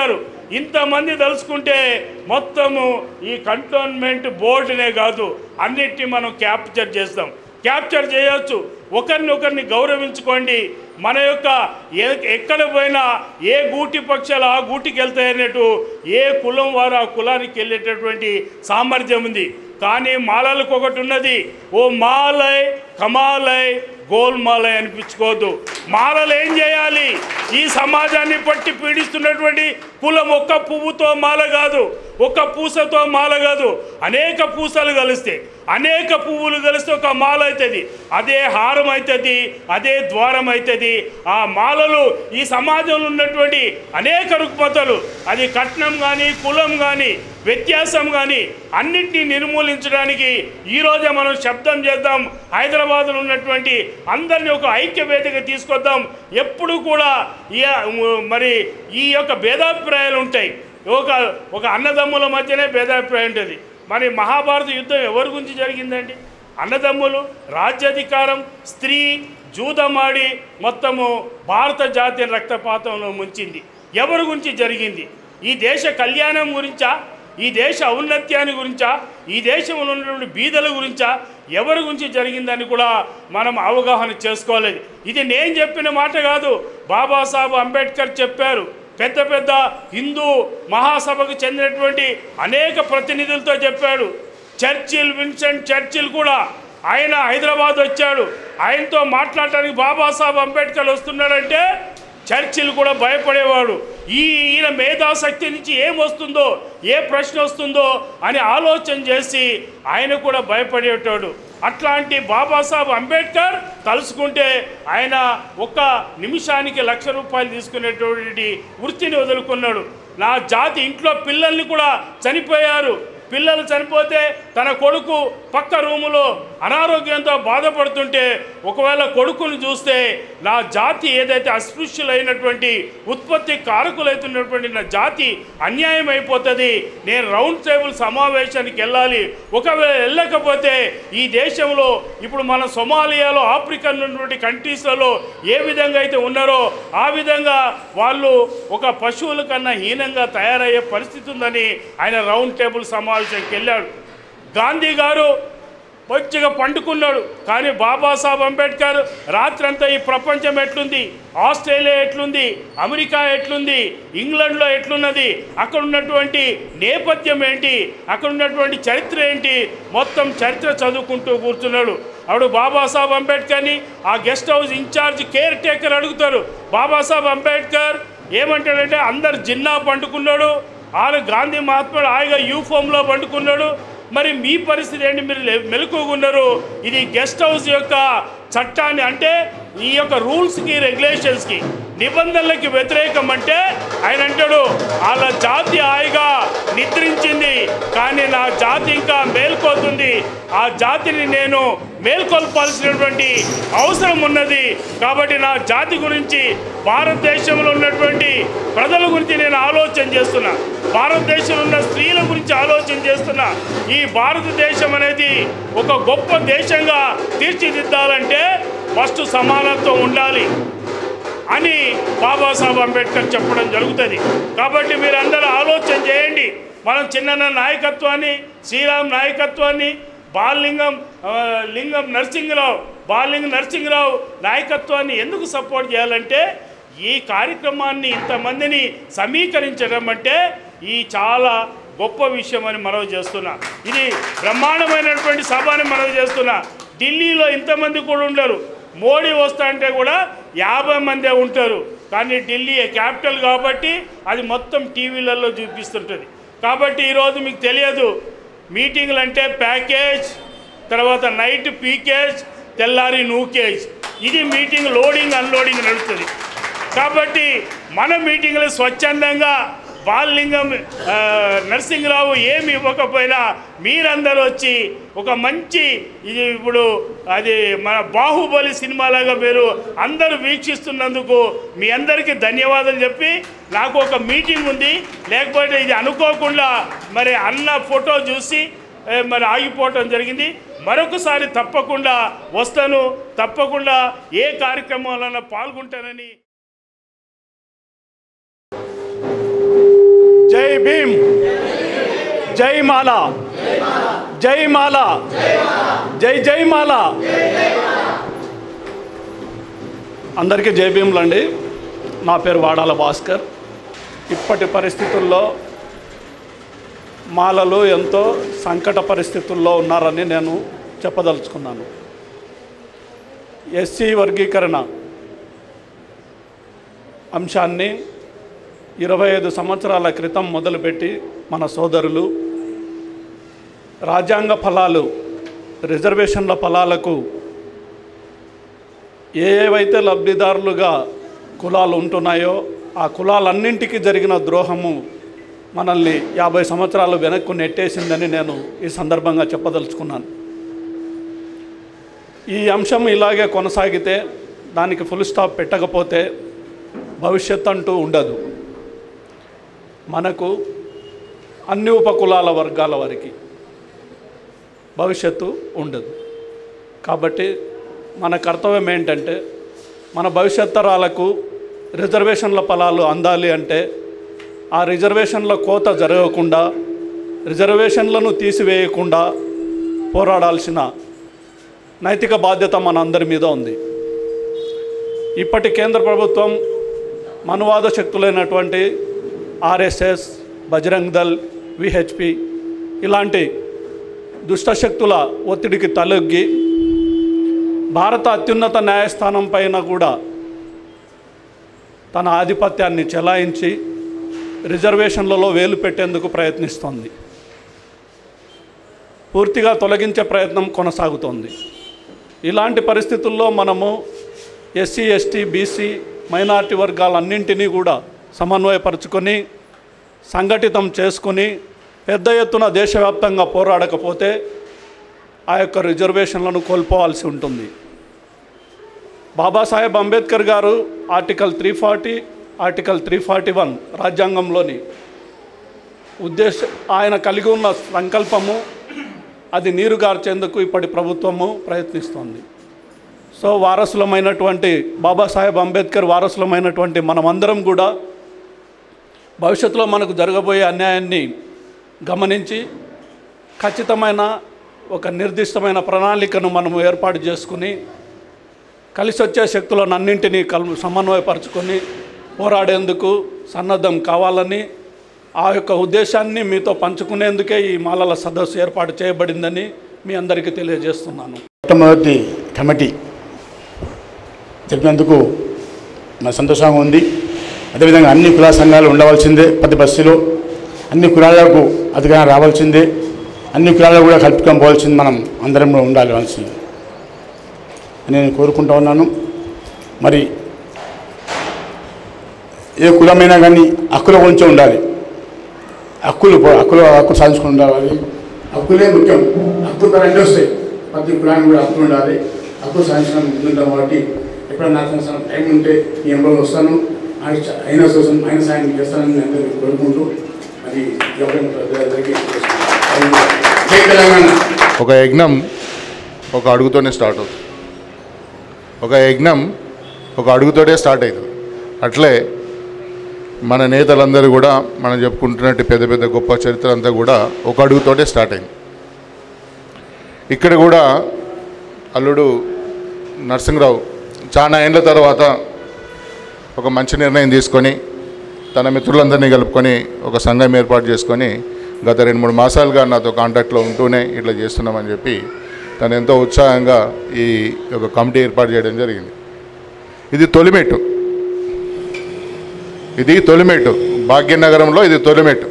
S3: ఇంతమంది తలుచుకుంటే మొత్తము ఈ కంటోన్మెంట్ బోర్డునే కాదు అన్నిటిని మనం క్యాప్చర్ చేస్తాం క్యాప్చర్ చేయొచ్చు ఒకరిని ఒకరిని గౌరవించుకోండి మన యొక్క ఏ ఎక్కడ పోయినా ఏ గూటి పక్షాలు ఆ గూటికి వెళ్తాయన్నట్టు ఏ కులం వారు ఆ కులానికి వెళ్ళేటటువంటి సామర్థ్యం ఉంది కానీ మాలలకు ఒకటి ఉన్నది ఓ మాలయ్ కమాలయ్ గోల్మాలయ్ అనిపించుకోవద్దు మాలలు ఏం చేయాలి ఈ సమాజాన్ని పట్టి పీడిస్తున్నటువంటి కులం ఒక్క పువ్వుతో మాల కాదు ఒక్క పూసతో మాల కాదు అనేక పూసలు కలిస్తే అనేక పువ్వులు కలిస్తే ఒక మాల అవుతుంది అదే హారం అవుతుంది అదే ద్వారం అవుతుంది ఆ మాలలు ఈ సమాజంలో ఉన్నటువంటి అనేక రుగ్మతలు అది కట్నం కానీ కులం కానీ వ్యత్యాసం కానీ అన్నిటినీ నిర్మూలించడానికి ఈరోజే మనం శబ్దం చేద్దాం హైదరాబాద్లో ఉన్నటువంటి అందరినీ ఒక ఐక్య వేదిక తీసుకొద్దాం ఎప్పుడు కూడా ఈ మరి ఈ యొక్క భేదాభిప్రాయాలు ఉంటాయి ఒక ఒక అన్నదమ్ముల మధ్యనే భేదాభిప్రాయం ఉంటుంది మరి మహాభారత యుద్ధం ఎవరి గురించి జరిగిందండి అన్నదమ్ములు రాజ్యాధికారం స్త్రీ జూదమాడి మొత్తము భారత జాతి రక్తపాతంలో ముంచింది ఎవరి గురించి జరిగింది ఈ దేశ కళ్యాణం గురించా ఈ దేశ ఔన్నత్యాన్ని గురించా ఈ దేశంలో ఉన్నటువంటి బీదల గురించా ఎవరి గురించి జరిగిందని కూడా మనం అవగాహన చేసుకోలేదు ఇది నేను చెప్పిన మాట కాదు బాబాసాహెబ్ అంబేద్కర్ చెప్పారు పెద్ద పెద్ద హిందూ మహాసభకు చెందినటువంటి అనేక ప్రతినిధులతో చెప్పాడు చర్చిల్ విన్సెంట్ చర్చిల్ కూడా ఆయన హైదరాబాద్ వచ్చాడు ఆయనతో మాట్లాడటానికి బాబాసాహెబ్ అంబేద్కర్ వస్తున్నాడంటే చర్చిలు కూడా భయపడేవాడు ఈ ఈయన మేధాశక్తి నుంచి ఏం వస్తుందో ఏ ప్రశ్న వస్తుందో అని ఆలోచన చేసి ఆయన కూడా భయపడేటాడు అట్లాంటి బాబాసాహెబ్ అంబేద్కర్ తలుసుకుంటే ఆయన ఒక్క నిమిషానికి లక్ష రూపాయలు తీసుకునేటువంటి వృత్తిని వదులుకున్నాడు నా జాతి ఇంట్లో పిల్లల్ని కూడా చనిపోయారు పిల్లలు చనిపోతే తన కొడుకు పక్క రూములో అనారోగ్యంతో బాధపడుతుంటే ఒకవేళ కొడుకుని చూస్తే నా జాతి ఏదైతే అస్పృశ్యులైనటువంటి ఉత్పత్తి కారకులైతున్నటువంటి నా జాతి అన్యాయం అయిపోతుంది నేను రౌండ్ టేబుల్ సమావేశానికి వెళ్ళాలి ఒకవేళ వెళ్ళకపోతే ఈ దేశంలో ఇప్పుడు మన సొమాలియాలో ఆఫ్రికన్ ఉన్నటువంటి కంట్రీస్లలో ఏ విధంగా అయితే ఉన్నారో ఆ విధంగా వాళ్ళు ఒక పశువుల కన్నా హీనంగా తయారయ్యే పరిస్థితి ఉందని ఆయన రౌండ్ టేబుల్ సమావేశానికి వెళ్ళాడు గాంధీ గారు మంచిగా పండుకున్నాడు కానీ బాబాసాహెబ్ అంబేద్కర్ రాత్రంతా ఈ ప్రపంచం ఎట్లుంది ఆస్ట్రేలియా ఎట్లుంది అమెరికా ఎట్లుంది ఇంగ్లాండ్లో ఎట్లున్నది అక్కడ ఉన్నటువంటి నేపథ్యం ఏంటి అక్కడ ఉన్నటువంటి చరిత్ర ఏంటి మొత్తం చరిత్ర చదువుకుంటూ కూర్చున్నాడు అప్పుడు బాబాసాహెబ్ అంబేద్కర్ని ఆ guest house in-charge caretaker అడుగుతారు బాబాసాహెబ్ అంబేద్కర్ ఏమంటాడంటే అందరు జిన్నా పండుకున్నాడు వాళ్ళు గాంధీ మహాత్ముడు హాయిగా యూఫోమ్లో పండుకున్నాడు మరి మీ పరిస్థితి ఏంటి మీరు లే- మెలకువగా ఉన్నారు ఇది గెస్ట్ హౌస్ యొక్క చట్టాన్ని అంటే ఈ యొక్క రూల్స్కి రెగ్యులేషన్స్కి నిబంధనలకి వ్యతిరేకం అంటే ఆయన అంటాడు వాళ్ళ జాతి హాయిగా నిద్రించింది కానీ నా జాతి ఇంకా మేల్కోతుంది ఆ జాతిని నేను మేల్కొల్పాల్సినటువంటి అవసరం ఉన్నది కాబట్టి నా జాతి గురించి భారతదేశంలో ఉన్నటువంటి ప్రజల గురించి నేను ఆలోచన చేస్తున్నా భారతదేశంలో ఉన్న స్త్రీల గురించి ఆలోచన చేస్తున్నా ఈ భారతదేశం అనేది ఒక గొప్ప దేశంగా తీర్చిదిద్దాలంటే ఫస్ట్ సమానత్వం ఉండాలి అని బాబాసాహెబ్ అంబేద్కర్ చెప్పడం జరుగుతుంది కాబట్టి మీరందరూ ఆలోచన చేయండి మనం చిన్న నాయకత్వాన్ని శ్రీరామ్ నాయకత్వాన్ని బాలలింగం ఆ, లింగం నరసింహరావు బాలలింగ నరసింహరావు నాయకత్వాన్ని ఎందుకు సపోర్ట్ చేయాలంటే ఈ కార్యక్రమాన్ని ఇంతమందిని సమీకరించడం అంటే ఈ చాలా గొప్ప విషయం అని మనవి చేస్తున్నా ఇది బ్రహ్మాండమైనటువంటి సభ అని మనవి చేస్తున్నా ఢిల్లీలో ఇంతమంది కూడా ఉండరు మోడీ వస్తా అంటే కూడా యాభై మందే ఉంటారు కానీ ఢిల్లీ క్యాపిటల్ కాబట్టి అది మొత్తం టీవీలలో చూపిస్తుంటుంది కాబట్టి ఈరోజు మీకు తెలియదు మీటింగ్లు అంటే ప్యాకేజ్ తర్వాత నైట్ పీకేజ్ తెల్లారి నూకేజ్ ఇది మీటింగ్ లోడింగ్ అన్లోడింగ్ నడుస్తుంది కాబట్టి మన మీటింగ్లు స్వచ్ఛందంగా బాలలింగం ఆ, నరసింహరావు ఏమి ఇవ్వకపోయినా మీరందరూ వచ్చి ఒక మంచి ఇది ఇప్పుడు అది మన బాహుబలి సినిమాలాగా మీరు అందరూ వీక్షిస్తున్నందుకు మీ అందరికీ ధన్యవాదాలు చెప్పి నాకు ఒక మీటింగ్ ఉంది లేకపోతే ఇది అనుకోకుండా మరి అన్న ఫోటో చూసి ఏ, మరి ఆగిపోవటం జరిగింది మరొకసారి తప్పకుండా వస్తాను తప్పకుండా ఏ కార్యక్రమాలన్నా పాల్గొంటానని
S4: జై భీమ్ జై మాల జై మాల జై జై మాల అందరికీ జై భీములు అండి నా పేరు వాడాల భాస్కర్ ఇప్పటి పరిస్థితుల్లో మాలలు ఎంతో సంకట పరిస్థితుల్లో ఉన్నారని నేను చెప్పదలుచుకున్నాను ఎస్సీ వర్గీకరణ అంశాన్ని ఇరవై ఐదు సంవత్సరాల క్రితం మొదలుపెట్టి మన సోదరులు రాజ్యాంగ ఫలాలు రిజర్వేషన్ల ఫలాలకు ఏవైతే లబ్ధిదారులుగా కులాలు ఉంటున్నాయో ఆ కులాలన్నింటికి జరిగిన ద్రోహము మనల్ని యాభై సంవత్సరాలు వెనక్కు నెట్టేసిందని నేను ఈ సందర్భంగా చెప్పదలుచుకున్నాను ఈ అంశం ఇలాగే కొనసాగితే దానికి ఫుల్ స్టాప్ పెట్టకపోతే భవిష్యత్ అంటూ ఉండదు మనకు అన్ని ఉపకులాల వర్గాల వారికి భవిష్యత్తు ఉండదు కాబట్టి మన కర్తవ్యం ఏంటంటే మన భవిష్యత్ తరాలకు రిజర్వేషన్ల ఫలాలు అందాలి అంటే ఆ రిజర్వేషన్ల కోత జరగకుండా రిజర్వేషన్లను తీసివేయకుండా పోరాడాల్సిన నైతిక బాధ్యత మన అందరి మీద ఉంది ఇప్పటి కేంద్ర ప్రభుత్వం మనువాద శక్తులైనటువంటి ఆర్ఎస్ఎస్ బజరంగ్ దల్ విహెచ్పి ఇలాంటి దుష్టశక్తుల ఒత్తిడికి తలొగ్గి భారత అత్యున్నత న్యాయస్థానం పైన కూడా తన ఆధిపత్యాన్ని చెలాయించి రిజర్వేషన్లలో వేలు పెట్టేందుకు ప్రయత్నిస్తోంది పూర్తిగా తొలగించే ప్రయత్నం కొనసాగుతోంది ఇలాంటి పరిస్థితుల్లో మనము ఎస్సీ ఎస్టీ బీసీ మైనార్టీ వర్గాలన్నింటినీ కూడా సమన్వయపరుచుకొని సంఘటితం చేసుకుని పెద్ద ఎత్తున దేశవ్యాప్తంగా పోరాడకపోతే ఆ యొక్క రిజర్వేషన్లను కోల్పోవాల్సి ఉంటుంది బాబాసాహెబ్ అంబేద్కర్ గారు article three forty article three forty one రాజ్యాంగంలోని ఉద్దేశ ఆయన కలిగి ఉన్న సంకల్పము అది నీరు గార్చేందుకు ఇప్పటి ప్రభుత్వము ప్రయత్నిస్తోంది సో వారసులమైనటువంటి బాబాసాహెబ్ అంబేద్కర్ వారసులమైనటువంటి మనమందరం కూడా భవిష్యత్తులో మనకు జరగబోయే అన్యాయాన్ని గమనించి ఖచ్చితమైన ఒక నిర్దిష్టమైన ప్రణాళికను మనం ఏర్పాటు చేసుకుని కలిసి వచ్చే శక్తులను అన్నింటినీ కల్ సమన్వయపరచుకొని పోరాడేందుకు సన్నద్ధం కావాలని ఆ యొక్క ఉద్దేశాన్ని మీతో పంచుకునేందుకే ఈ మాలల సదస్సు ఏర్పాటు చేయబడిందని మీ అందరికీ తెలియజేస్తున్నాను
S5: మొట్టమొదటి కమిటీ చెప్పినందుకు మన సంతోషంగా ఉంది అదేవిధంగా అన్ని కుల సంఘాలు ఉండవలసిందే ప్రతి బస్సులో అన్ని కులాలకు అధికారం రావాల్సిందే అన్ని కులాలు కూడా కలుపుకొని పోవాల్సింది మనం అందరం కూడా ఉండాలి వలసింది అని నేను కోరుకుంటా ఉన్నాను మరి ఏ కులమైనా కానీ హక్కుల గురించే ఉండాలి హక్కులు పో- హక్కులు హక్కులు సాధించుకుని ఉండాలి హక్కులే ముఖ్యం హక్కులు రెండు వస్తాయి ప్రతి కులానికి కూడా హక్కులు ఉండాలి హక్కులు సాధించడం ముందుంటాం కాబట్టి ఎప్పుడైనా నాకు సంవత్సరం టైం ఉంటే ఈ ఎంబలో వస్తాను ఆయన చ- అయినా కోసం ఆయన సాయం చేస్తానని నేను అందరికీ కోరుకుంటూ అది ఎవరికి జై తెలంగాణ
S6: ఒక యజ్ఞం ఒక అడుగుతోనే స్టార్ట్ అవుతుంది ఒక యజ్ఞం ఒక అడుగుతోనే స్టార్ట్ అవుతుంది అట్లే మన నేతలందరూ కూడా మనం చెప్పుకుంటున్నట్టు పెద్ద పెద్ద గొప్ప చరిత్ర అంతా కూడా ఒక అడుగుతోటే స్టార్ట్ అయింది ఇక్కడ కూడా అల్లుడు నరసింహరావు చాలా ఏళ్ళ తర్వాత ఒక మంచి నిర్ణయం తీసుకొని తన మిత్రులందరినీ కలుపుకొని ఒక సంఘం ఏర్పాటు చేసుకొని గత రెండు మూడు మాసాలుగా నాతో కాంటాక్ట్లో ఉంటూనే ఇట్లా చేస్తున్నామని చెప్పి తను ఎంతో ఉత్సాహంగా ఈ ఒక కమిటీ ఏర్పాటు చేయడం జరిగింది ఇది తొలిమెట్టు ఇది తొలిమెట్టు భాగ్యనగరంలో ఇది తొలిమెట్టు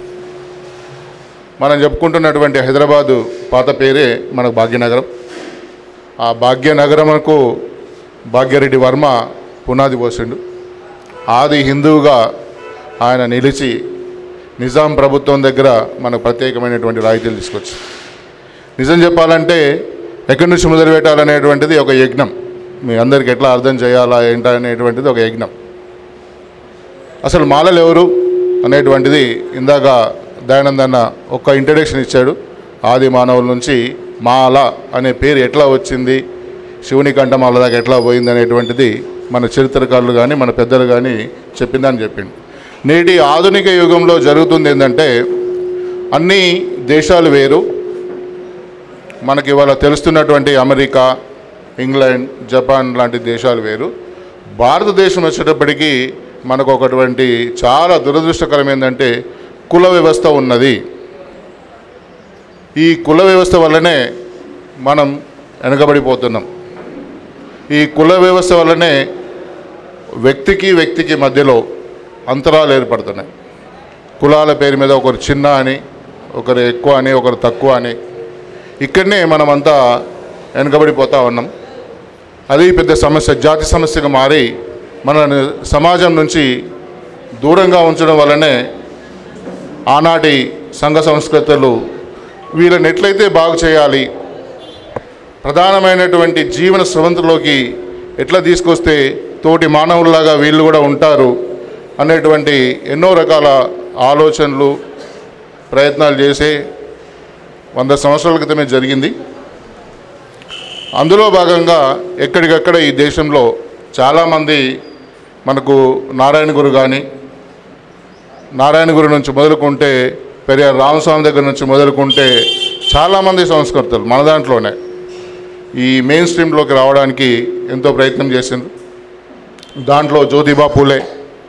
S6: మనం చెప్పుకుంటున్నటువంటి హైదరాబాదు పాత పేరే మనకు భాగ్యనగరం ఆ భాగ్యనగరంకు భాగ్యరెడ్డి వర్మ పునాది పోసిండు ఆది హిందువుగా ఆయన నిలిచి నిజాం ప్రభుత్వం దగ్గర మనకు ప్రత్యేకమైనటువంటి రాయితీలు తీసుకొచ్చి నిజం చెప్పాలంటే ఎక్కడి నుంచి మొదలు పెట్టాలనేటువంటిది ఒక యజ్ఞం మీ అందరికి ఎట్లా అర్థం చేయాలా ఏంటా అనేటువంటిది ఒక యజ్ఞం అసలు మాలలు ఎవరు అనేటువంటిది ఇందాక దయానంద్ అన్న ఒక ఇంట్రడక్షన్ ఇచ్చాడు ఆది మానవుల నుంచి మాల అనే పేరు ఎట్లా వచ్చింది శివుని కంఠమాల దాకా ఎట్లా పోయింది అనేటువంటిది మన చరిత్రకారులు కానీ మన పెద్దలు కానీ చెప్పిందని చెప్పిండు నేటి ఆధునిక యుగంలో జరుగుతుంది ఏంటంటే అన్ని దేశాలు వేరు మనకి ఇవాళ తెలుస్తున్నటువంటి అమెరికా ఇంగ్లాండ్ జపాన్ లాంటి దేశాలు వేరు భారతదేశం వచ్చేటప్పటికి మనకు ఒకటువంటి చాలా దురదృష్టకరం ఏంటంటే కుల వ్యవస్థ ఉన్నది ఈ కుల వ్యవస్థ వల్లనే మనం వెనకబడిపోతున్నాం ఈ కుల వ్యవస్థ వల్లనే వ్యక్తికి వ్యక్తికి మధ్యలో అంతరాలు ఏర్పడుతున్నాయి కులాల పేరు మీద ఒకరు చిన్న అని ఒకరు ఎక్కువ అని ఒకరు తక్కువ అని ఇక్కడనే మనమంతా వెనకబడిపోతూ ఉన్నాం అది పెద్ద సమస్య జాతి సమస్యగా మారి మన సమాజం నుంచి దూరంగా ఉంచడం వల్లనే ఆనాటి సంఘ సంస్కృతులు వీళ్ళని ఎట్లయితే బాగు చేయాలి ప్రధానమైనటువంటి జీవన స్రవంతిలోకి ఎట్లా తీసుకొస్తే తోటి మానవుల్లాగా వీళ్ళు కూడా ఉంటారు అనేటువంటి ఎన్నో రకాల ఆలోచనలు ప్రయత్నాలు చేసే వంద సంవత్సరాల క్రితమే జరిగింది అందులో భాగంగా ఎక్కడికక్కడ ఈ దేశంలో చాలామంది మనకు నారాయణ గురు కానీ నారాయణ గురు నుంచి మొదలుకుంటే పెరియార్ రామస్వామి దగ్గర నుంచి మొదలుకుంటే చాలామంది సంస్కృతులు మన దాంట్లోనే ఈ మెయిన్ స్ట్రీమ్లోకి రావడానికి ఎంతో ప్రయత్నం చేసిండ్రు దాంట్లో జ్యోతిబా పూలే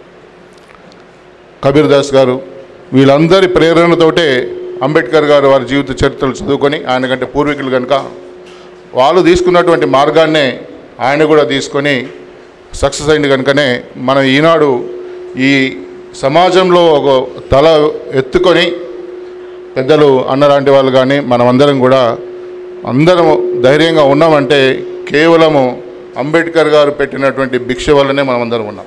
S6: కబీర్ దాస్ గారు వీళ్ళందరి ప్రేరణతోటే అంబేద్కర్ గారు వారి జీవిత చరిత్రలు చదువుకొని ఆయన కంటే పూర్వీకులు కనుక వాళ్ళు తీసుకున్నటువంటి మార్గాన్నే ఆయన కూడా తీసుకొని సక్సెస్ అయింది కనుకనే మనం ఈనాడు ఈ సమాజంలో ఒక తల ఎత్తుకొని పెద్దలు అన్నలాంటి వాళ్ళు కానీ మనమందరం కూడా అందరం ధైర్యంగా ఉన్నామంటే కేవలము అంబేద్కర్ గారు పెట్టినటువంటి భిక్ష వల్లనే మనం అందరం ఉన్నాం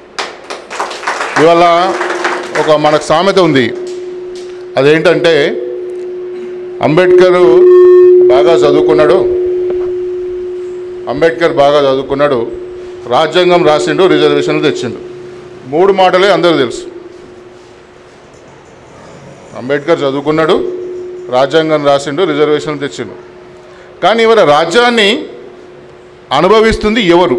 S6: ఇవాళ ఒక మనకు సామెత ఉంది అదేంటంటే అంబేద్కర్ బాగా చదువుకున్నాడు అంబేద్కర్ బాగా చదువుకున్నాడు రాజ్యాంగం రాసిండు రిజర్వేషన్లు తెచ్చిండు మూడు మాటలే అందరూ తెలుసు అంబేద్కర్ చదువుకున్నాడు రాజ్యాంగం రాసిండు రిజర్వేషన్లు తెచ్చిండు కానీ ఇవాళ రాజ్యాన్ని అనుభవిస్తుంది ఎవరు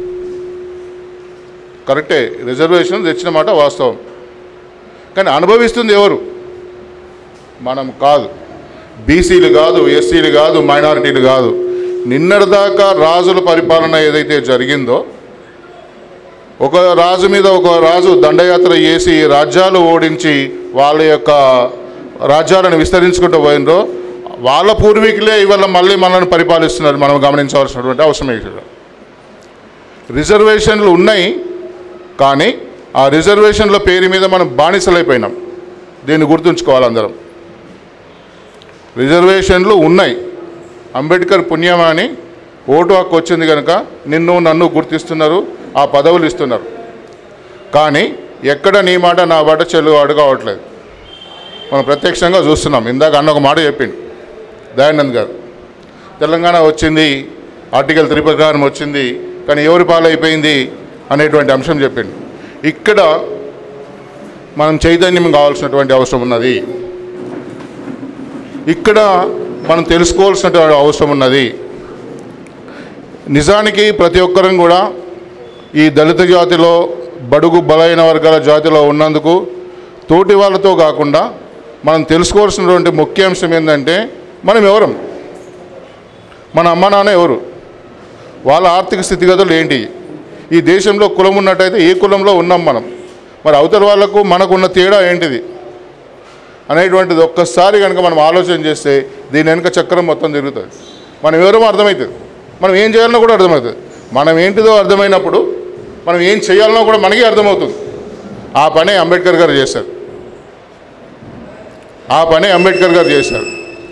S6: కరెక్టే రిజర్వేషన్ తెచ్చిన మాట వాస్తవం కానీ అనుభవిస్తుంది ఎవరు మనం కాదు బీసీలు కాదు ఎస్సీలు కాదు మైనారిటీలు కాదు నిన్నటిదాకా రాజుల పరిపాలన ఏదైతే జరిగిందో ఒక రాజు మీద ఒక రాజు దండయాత్ర చేసి రాజ్యాలు ఓడించి వాళ్ళ యొక్క రాజ్యాలను విస్తరించుకుంటూ పోయినరో వాళ్ళ పూర్వీకులే ఇవాళ మళ్ళీ మనల్ని పరిపాలిస్తున్నారు మనం గమనించవలసినటువంటి అవసరం ఇక్కడ రిజర్వేషన్లు ఉన్నాయి కానీ ఆ రిజర్వేషన్ల పేరు మీద మనం బానిసలైపోయినాం దీన్ని గుర్తుంచుకోవాలి అందరం రిజర్వేషన్లు ఉన్నాయి అంబేద్కర్ పుణ్యమాని ఓటు హక్కు వచ్చింది కనుక నిన్ను నన్ను గుర్తిస్తున్నారు ఆ పదవులు ఇస్తున్నారు కానీ ఎక్కడ నీ మాట నా మాట చెల్లు అడగవట్లేదు మనం ప్రత్యక్షంగా చూస్తున్నాం ఇందాక అన్న ఒక మాట చెప్పిండు దయానంద్ గారు తెలంగాణ వచ్చింది ఆర్టికల్ త్రీ ప్రకారం వచ్చింది కానీ ఎవరి పాలైపోయింది అనేటువంటి అంశం చెప్పిండు ఇక్కడ మనం చైతన్యం కావాల్సినటువంటి అవసరం ఉన్నది ఇక్కడ మనం తెలుసుకోవాల్సినటువంటి అవసరం ఉన్నది నిజానికి ప్రతి ఒక్కరం కూడా ఈ దళిత జాతిలో బడుగు బలైన వర్గాల జాతిలో ఉన్నందుకు తోటి వాళ్ళతో కాకుండా మనం తెలుసుకోవాల్సినటువంటి ముఖ్య అంశం ఏంటంటే మనం ఎవరం మన అమ్మ నాన్న ఎవరు వాళ్ళ ఆర్థిక స్థితిగతులు ఏంటి ఈ దేశంలో కులం ఉన్నట్టయితే ఏ కులంలో ఉన్నాం మనం మరి అవతల వాళ్ళకు మనకున్న తేడా ఏంటిది అనేటువంటిది ఒక్కసారి కనుక మనం ఆలోచన చేస్తే దీని వెనుక చక్రం మొత్తం తిరుగుతుంది మనం ఎవరో అర్థమవుతుంది మనం ఏం చేయాలనో కూడా అర్థమవుతుంది మనం ఏంటిదో అర్థమైనప్పుడు మనం ఏం చేయాలనో కూడా మనకే అర్థమవుతుంది ఆ పనే అంబేద్కర్ గారు చేశారు ఆ పనే అంబేద్కర్ గారు చేశారు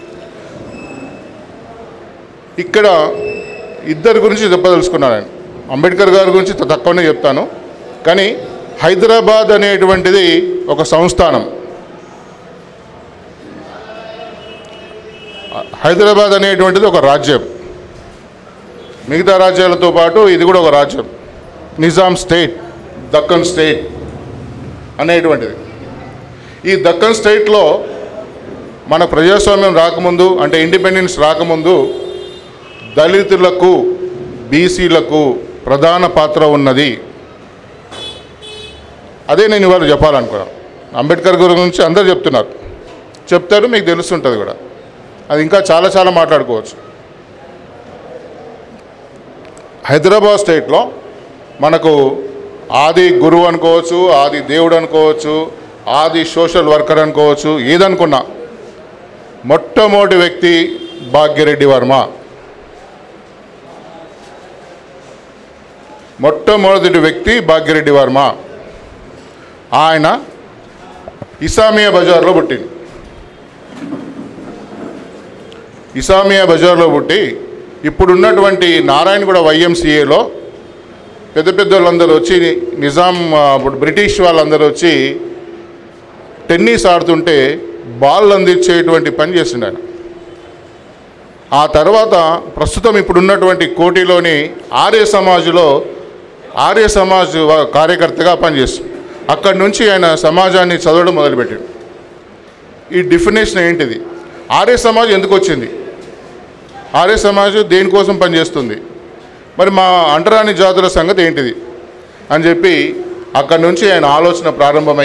S6: ఇక్కడ ఇద్దరి గురించి చెప్పదలుచుకున్నాను నేను అంబేద్కర్ గారి గురించి త- తక్కువనే చెప్తాను కానీ హైదరాబాద్ అనేటువంటిది ఒక సంస్థానం హైదరాబాద్ అనేటువంటిది ఒక రాజ్యం మిగతా రాజ్యాలతో పాటు ఇది కూడా ఒక రాజ్యం నిజాం స్టేట్ దక్కన్ స్టేట్ అనేటువంటిది ఈ దక్కన్ స్టేట్లో మన ప్రజాస్వామ్యం రాకముందు అంటే ఇండిపెండెన్స్ రాకముందు దళితులకు బీసీలకు ప్రధాన పాత్ర ఉన్నది అదే నేను ఇవాళ చెప్పాలనుకున్నాను అంబేద్కర్ గురించి అందరు చెప్తున్నారు చెప్తారు మీకు తెలుస్తుంటుంది కూడా అది ఇంకా చాలా చాలా మాట్లాడుకోవచ్చు హైదరాబాద్ స్టేట్లో మనకు ఆది గురువు అనుకోవచ్చు ఆది దేవుడు అనుకోవచ్చు ఆది సోషల్ వర్కర్ అనుకోవచ్చు ఏదనుకున్నా మొట్టమొదటి వ్యక్తి భాగ్యరెడ్డి వర్మ మొట్టమొదటి వ్యక్తి భాగ్యరెడ్డి వర్మ ఆయన ఇసామియా బజార్లో పుట్టింది ఇసామియా బజార్లో పుట్టి ఇప్పుడున్నటువంటి నారాయణగూడ వైఎంసీఏలో పెద్ద పెద్ద వాళ్ళందరూ వచ్చి నిజాం ఆ, ఇప్పుడు బ్రిటిష్ వాళ్ళందరూ వచ్చి టెన్నిస్ ఆడుతుంటే బాల్ అందించేటువంటి పని చేసిండు ఆయన ఆ తర్వాత ప్రస్తుతం ఇప్పుడున్నటువంటి కోటిలోని ఆర్య సమాజ్లో ఆర్య సమాజ్ వ- కార్యకర్తగా పనిచేస్తుంది అక్కడి నుంచి ఆయన సమాజాన్ని చదవడం మొదలుపెట్టాడు ఈ డెఫినేషన్ ఏంటిది ఆర్య సమాజ్ ఎందుకు వచ్చింది ఆర్య సమాజ్ దేనికోసం పనిచేస్తుంది మరి మా అంటరాని జాతుల సంగతి ఏంటిది అని చెప్పి అక్కడి నుంచి ఆయన ఆలోచన ప్రారంభమై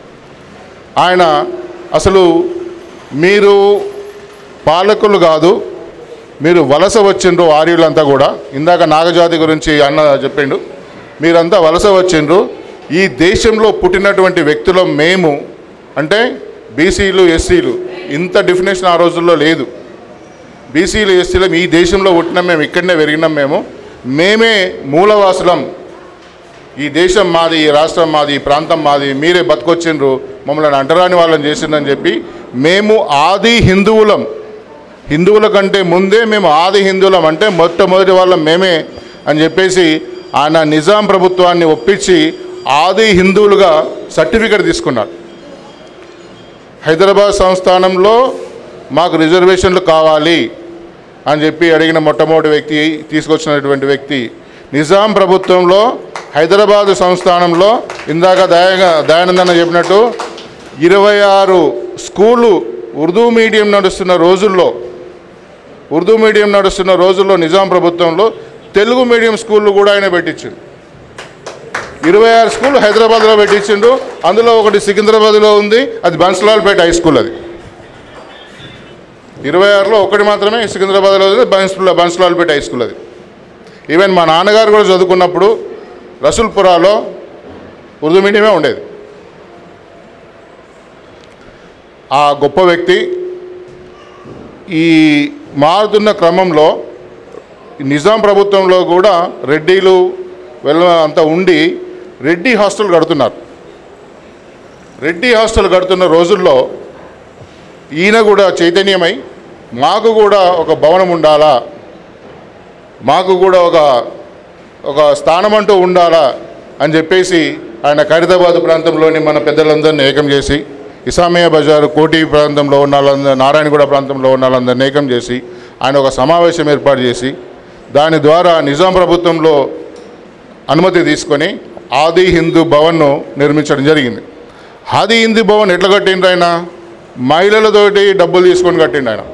S6: ఆయన అసలు మీరు పాలకులు కాదు మీరు వలస వచ్చిండ్రు ఆర్యులంతా కూడా ఇందాక నాగజాతి గురించి అన్న చెప్పిండు మీరంతా వలస వచ్చిండ్రు ఈ దేశంలో పుట్టినటువంటి వ్యక్తులం మేము అంటే బీసీలు ఎస్సీలు ఇంత డెఫినేషన్ ఆ రోజుల్లో లేదు బీసీలు ఎస్సీలు ఈ దేశంలో పుట్టినాం మేము ఇక్కడనే పెరిగినాం మేము మేమే మూలవాసులం ఈ దేశం మాది ఈ రాష్ట్రం మాది ఈ ప్రాంతం మాది మీరే బతుకొచ్చిండ్రు మమ్మల్ని అంటరాని వాళ్ళని చేసిందని చెప్పి మేము ఆది హిందువులం హిందువుల కంటే ముందే మేము ఆది హిందువులం అంటే మొట్టమొదటి వాళ్ళం మేమే అని చెప్పేసి ఆయన నిజాం ప్రభుత్వాన్ని ఒప్పించి ఆది హిందువులుగా సర్టిఫికెట్ తీసుకున్నారు హైదరాబాద్ సంస్థానంలో మాకు రిజర్వేషన్లు కావాలి అని చెప్పి అడిగిన మొట్టమొదటి వ్యక్తి తీసుకొచ్చినటువంటి వ్యక్తి నిజాం ప్రభుత్వంలో హైదరాబాదు సంస్థానంలో ఇందాక దయా దయానందన్న చెప్పినట్టు ఇరవై ఆరు స్కూలు ఉర్దూ మీడియం నడుస్తున్న రోజుల్లో ఉర్దూ మీడియం నడుస్తున్న రోజుల్లో నిజాం ప్రభుత్వంలో తెలుగు మీడియం స్కూళ్ళు కూడా ఆయన పెట్టించిండు ఇరవై ఆరు స్కూల్ హైదరాబాద్లో పెట్టించిండు అందులో ఒకటి సికింద్రాబాద్లో ఉంది అది బన్స్లాల్పేట హై స్కూల్ అది ఇరవై ఆరులో ఒకటి మాత్రమే సికింద్రాబాద్లో ఉంది బన్స్ బన్స్లాల్పేట హై స్కూల్ అది ఈవెన్ మా నాన్నగారు కూడా చదువుకున్నప్పుడు రసూల్పురాలో ఉర్దూ మీడియమే ఉండేది ఆ గొప్ప వ్యక్తి ఈ మారుతున్న క్రమంలో నిజాం ప్రభుత్వంలో కూడా రెడ్డిలు వెళ్ళ అంతా ఉండి రెడ్డి హాస్టల్ కడుతున్నారు రెడ్డి హాస్టల్ కడుతున్న రోజుల్లో ఈయన కూడా చైతన్యమై మాకు కూడా ఒక భవనం ఉండాలా మాకు కూడా ఒక ఒక స్థానం అంటూ ఉండాలా అని చెప్పేసి ఆయన ఖైరతాబాద్ ప్రాంతంలోని మన పెద్దలందరినీ ఏకం చేసి ఇసామియా బజార్ కోటి ప్రాంతంలో ఉన్న వాళ్ళందరూ నారాయణగూడ ప్రాంతంలో ఉన్న వాళ్ళందరినీ ఏకం చేసి ఆయన ఒక సమావేశం ఏర్పాటు చేసి దాని ద్వారా నిజాం ప్రభుత్వంలో అనుమతి తీసుకొని ఆది హిందూ భవన్ను నిర్మించడం జరిగింది ఆది హిందూ భవన్ ఎట్లా కట్టిండ్రు ఆయన మహిళలతోటి డబ్బులు తీసుకొని కట్టిండు ఆయన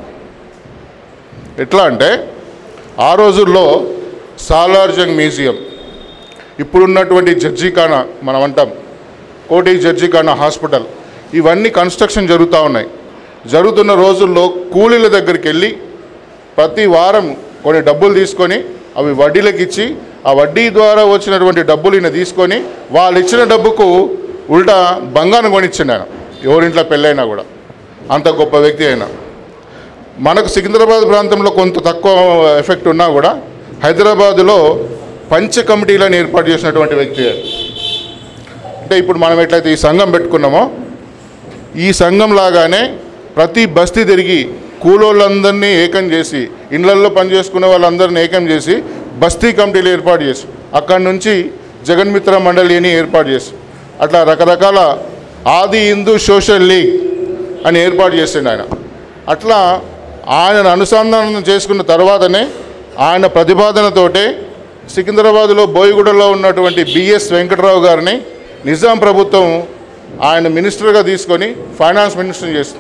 S6: ఎట్లా అంటే ఆ రోజుల్లో సాలార్జంగ్ మ్యూజియం ఇప్పుడున్నటువంటి జడ్జిఖానా మనం అంటాం కోటి జడ్జిఖానా హాస్పిటల్ ఇవన్నీ కన్స్ట్రక్షన్ జరుగుతూ ఉన్నాయి జరుగుతున్న రోజుల్లో కూలీల దగ్గరికి వెళ్ళి ప్రతి వారం కొన్ని డబ్బులు తీసుకొని అవి వడ్డీలకు ఇచ్చి ఆ వడ్డీ ద్వారా వచ్చినటువంటి డబ్బులు ఈయన తీసుకొని వాళ్ళు ఇచ్చిన డబ్బుకు ఉల్టా బంగారం కొనిచ్చిండు ఆయన ఎవరింట్లో పెళ్ళైనా కూడా అంత గొప్ప వ్యక్తి అయినా మనకు సికింద్రాబాద్ ప్రాంతంలో కొంత తక్కువ ఎఫెక్ట్ ఉన్నా కూడా హైదరాబాదులో పంచ కమిటీలను ఏర్పాటు చేసినటువంటి వ్యక్తి ఆయన. అంటే ఇప్పుడు మనం ఎట్లయితే ఈ సంఘం పెట్టుకున్నామో ఈ సంఘం లాగానే ప్రతి బస్తీ తిరిగి కూలోళ్ళందరినీ ఏకం చేసి ఇండ్లల్లో పనిచేసుకునే వాళ్ళందరినీ ఏకం చేసి బస్తీ కమిటీలు ఏర్పాటు చేసి అక్కడి నుంచి జగన్మిత్ర మండలి అని ఏర్పాటు చేసి అట్లా రకరకాల ఆది హిందూ సోషల్ లీగ్ అని ఏర్పాటు చేసిండు ఆయన అట్లా ఆయనను అనుసంధానం చేసుకున్న తర్వాతనే ఆయన ప్రతిపాదనతోటే సికింద్రాబాద్లో బోయిగూడలో ఉన్నటువంటి బిఎస్ వెంకటరావు గారిని నిజాం ప్రభుత్వం ఆయన మినిస్టర్గా తీసుకొని ఫైనాన్స్ మినిస్టర్ చేసింది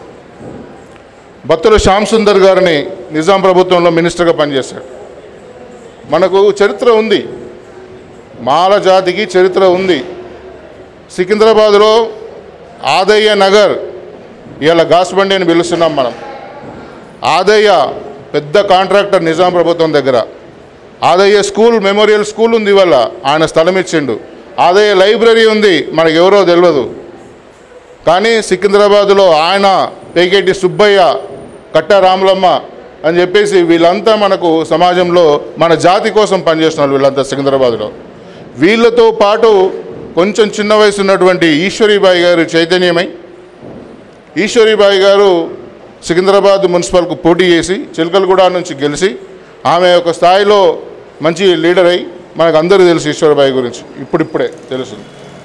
S6: బత్తుల శ్యామ్ సుందర్ గారిని నిజాం ప్రభుత్వంలో మినిస్టర్గా పనిచేశాడు మనకు చరిత్ర ఉంది మాల జాతికి చరిత్ర ఉంది సికింద్రాబాద్లో ఆదయ్య నగర్ ఇవాళ గాస్బండి అని పిలుస్తున్నాం మనం ఆదయ్య పెద్ద కాంట్రాక్టర్ నిజాం ప్రభుత్వం దగ్గర ఆదయ్య స్కూల్ మెమోరియల్ స్కూల్ ఉంది ఇవాళ ఆయన స్థలం ఇచ్చిండు ఆదయ్య లైబ్రరీ ఉంది మనకు ఎవరో తెలియదు కానీ సికింద్రాబాద్లో ఆయన పేకేటి సుబ్బయ్య కట్ట రాములమ్మ అని చెప్పేసి వీళ్ళంతా మనకు సమాజంలో మన జాతి కోసం పనిచేస్తున్నారు వీళ్ళంతా సికింద్రాబాద్లో వీళ్ళతో పాటు కొంచెం చిన్న వయసు ఉన్నటువంటి ఈశ్వరీబాయి గారు చైతన్యమై ఈశ్వరీబాయి గారు సికింద్రాబాద్ మున్సిపల్కు పోటీ చేసి చిలకలగూడ నుంచి గెలిచి ఆమె ఒక స్థాయిలో మంచి లీడర్ అయి మనకు అందరూ తెలుసు ఈశ్వరబాయి గురించి ఇప్పుడిప్పుడే తెలుసు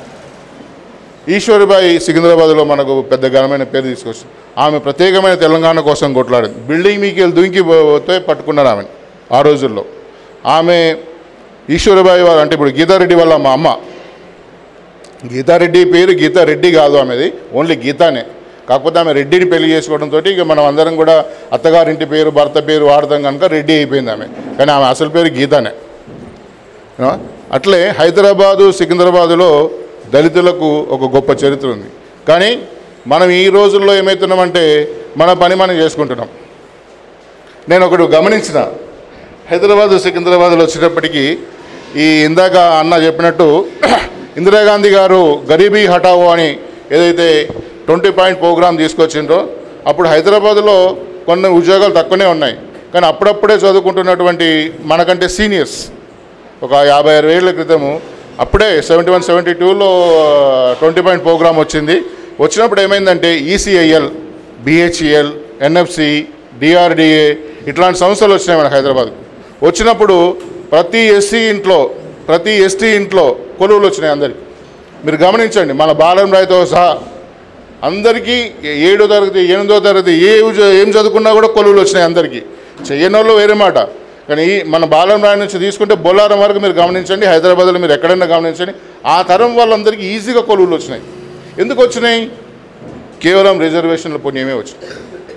S6: ఈశ్వరిబాయి సికింద్రాబాద్లో మనకు పెద్ద ఘనమైన పేరు తీసుకొచ్చింది ఆమె ప్రత్యేకమైన తెలంగాణ కోసం కొట్లాడింది బిల్డింగ్ మీకు వెళ్ళి దుంకి పోతే పట్టుకున్నారు ఆమెను ఆ రోజుల్లో ఆమె ఈశ్వరబాయి వారు అంటే ఇప్పుడు గీతారెడ్డి వాళ్ళ మా అమ్మ గీతారెడ్డి పేరు గీతారెడ్డి కాదు ఆమెది ఓన్లీ గీతానే కాకపోతే ఆమె రెడ్డిని పెళ్లి చేసుకోవడంతో ఇక మనం అందరం కూడా అత్తగారింటి పేరు భర్త పేరు వాడతాం కనుక రెడ్డి అయిపోయింది ఆమె కానీ ఆమె అసలు పేరు గీతానే ఏమో? అట్లే హైదరాబాదు సికింద్రాబాదులో దళితులకు ఒక గొప్ప చరిత్ర ఉంది కానీ మనం ఈ రోజుల్లో ఏమవుతున్నామంటే మన పని మనం చేసుకుంటున్నాం నేను ఒకటి గమనించిన హైదరాబాద్ సికింద్రాబాద్లో వచ్చేటప్పటికి ఈ ఇందాక అన్న చెప్పినట్టు ఇందిరాగాంధీ గారు గరీబీ హఠావో అని ఏదైతే ట్వంటీ పాయింట్ ప్రోగ్రామ్ తీసుకొచ్చిండ్రో అప్పుడు హైదరాబాద్లో కొన్ని ఉద్యోగాలు తక్కువనే ఉన్నాయి కానీ అప్పుడప్పుడే చదువుకుంటున్నటువంటి మనకంటే సీనియర్స్ ఒక యాభై ఆరు ఏళ్ళ క్రితము అప్పుడే సెవెంటీ వన్ సెవెంటీ టూలో ట్వంటీ పాయింట్ ప్రోగ్రామ్ వచ్చింది వచ్చినప్పుడు ఏమైందంటే ఈసీఐఎల్ బిహెచ్ఈఎల్ ఎన్ఎఫ్సి డిఆర్డిఏ ఇట్లాంటి సంస్థలు వచ్చినాయి మన హైదరాబాద్ వచ్చినప్పుడు ప్రతి ఎస్సీ ఇంట్లో ప్రతి ఎస్టీ ఇంట్లో కొలువులు వచ్చినాయి అందరికి మీరు గమనించండి మన బాలం రాయ్తో సహా అందరికీ ఏడో తరగతి ఎనిమిదో తరగతి ఏ ఉజ- ఏం చదువుకున్నా కూడా కొలువులు వచ్చినాయి అందరికీ చెయ్యని వాళ్ళు వేరే మాట కానీ ఈ మన బాలం రాయి నుంచి తీసుకుంటే బొల్లారం వరకు మీరు గమనించండి హైదరాబాద్లో మీరు ఎక్కడైనా గమనించండి ఆ తరం వాళ్ళందరికీ ఈజీగా కొలువులు వచ్చినాయి ఎందుకు వచ్చినాయి కేవలం రిజర్వేషన్ల పుణ్యమే వచ్చినాయి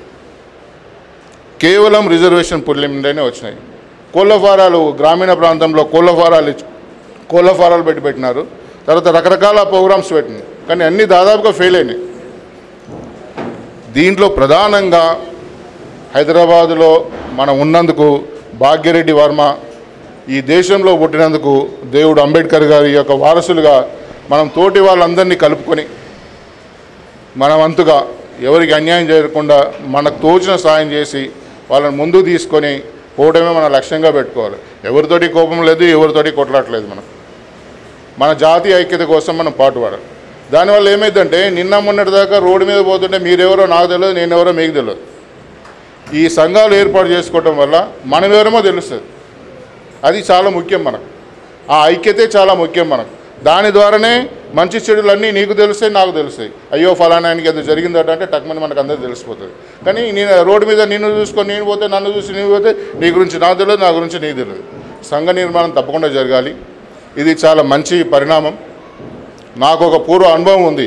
S6: కేవలం రిజర్వేషన్ పుణ్యంలోనే వచ్చినాయి కోళ్ళ ఫారాలు గ్రామీణ ప్రాంతంలో కోళ్ళ ఫారాలు ఇచ్చి కోళ్ళ ఫారాలు పెట్టి పెట్టినారు తర్వాత రకరకాల ప్రోగ్రామ్స్ పెట్టినాయి కానీ అన్నీ దాదాపుగా ఫెయిల్ అయినాయి దీంట్లో ప్రధానంగా హైదరాబాదులో మనం ఉన్నందుకు భాగ్యరెడ్డి వర్మ ఈ దేశంలో పుట్టినందుకు దేవుడు అంబేద్కర్ గారి యొక్క వారసులుగా మనం తోటి వాళ్ళందరినీ కలుపుకొని మన వంతుగా ఎవరికి అన్యాయం చేయకుండా మనకు తోచిన సాయం చేసి వాళ్ళని ముందుకు తీసుకొని పోవడమే మన లక్ష్యంగా పెట్టుకోవాలి ఎవరితోటి కోపం లేదు ఎవరితోటి కొట్లాడలేదు మనం మన జాతీయ ఐక్యత కోసం మనం పాటుపడాలి దానివల్ల ఏమైందంటే నిన్న మొన్నటి దాకా రోడ్డు మీద పోతుంటే మీరెవరో నాకు తెలియదు నేను ఎవరో మీకు తెలియదు ఈ సంఘాలు ఏర్పాటు చేసుకోవటం వల్ల మనం ఎవరేమో తెలుస్తుంది అది చాలా ముఖ్యం మనకు ఆ ఐక్యతే చాలా ముఖ్యం మనకు దాని ద్వారానే మంచి చెడులన్నీ నీకు తెలుస్తాయి నాకు తెలుస్తాయి అయ్యో ఫలానానికి అది జరిగిందట అంటే టక్మని మనకు అందరికీ తెలిసిపోతుంది కానీ నేను రోడ్డు మీద నిన్ను చూసుకొని నేను పోతే నన్ను చూసి నీవు పోతే నీ గురించి నాకు తెలియదు నా గురించి నీకు తెలియదు సంఘ నిర్మాణం తప్పకుండా జరగాలి ఇది చాలా మంచి పరిణామం నాకు ఒక పూర్వ అనుభవం ఉంది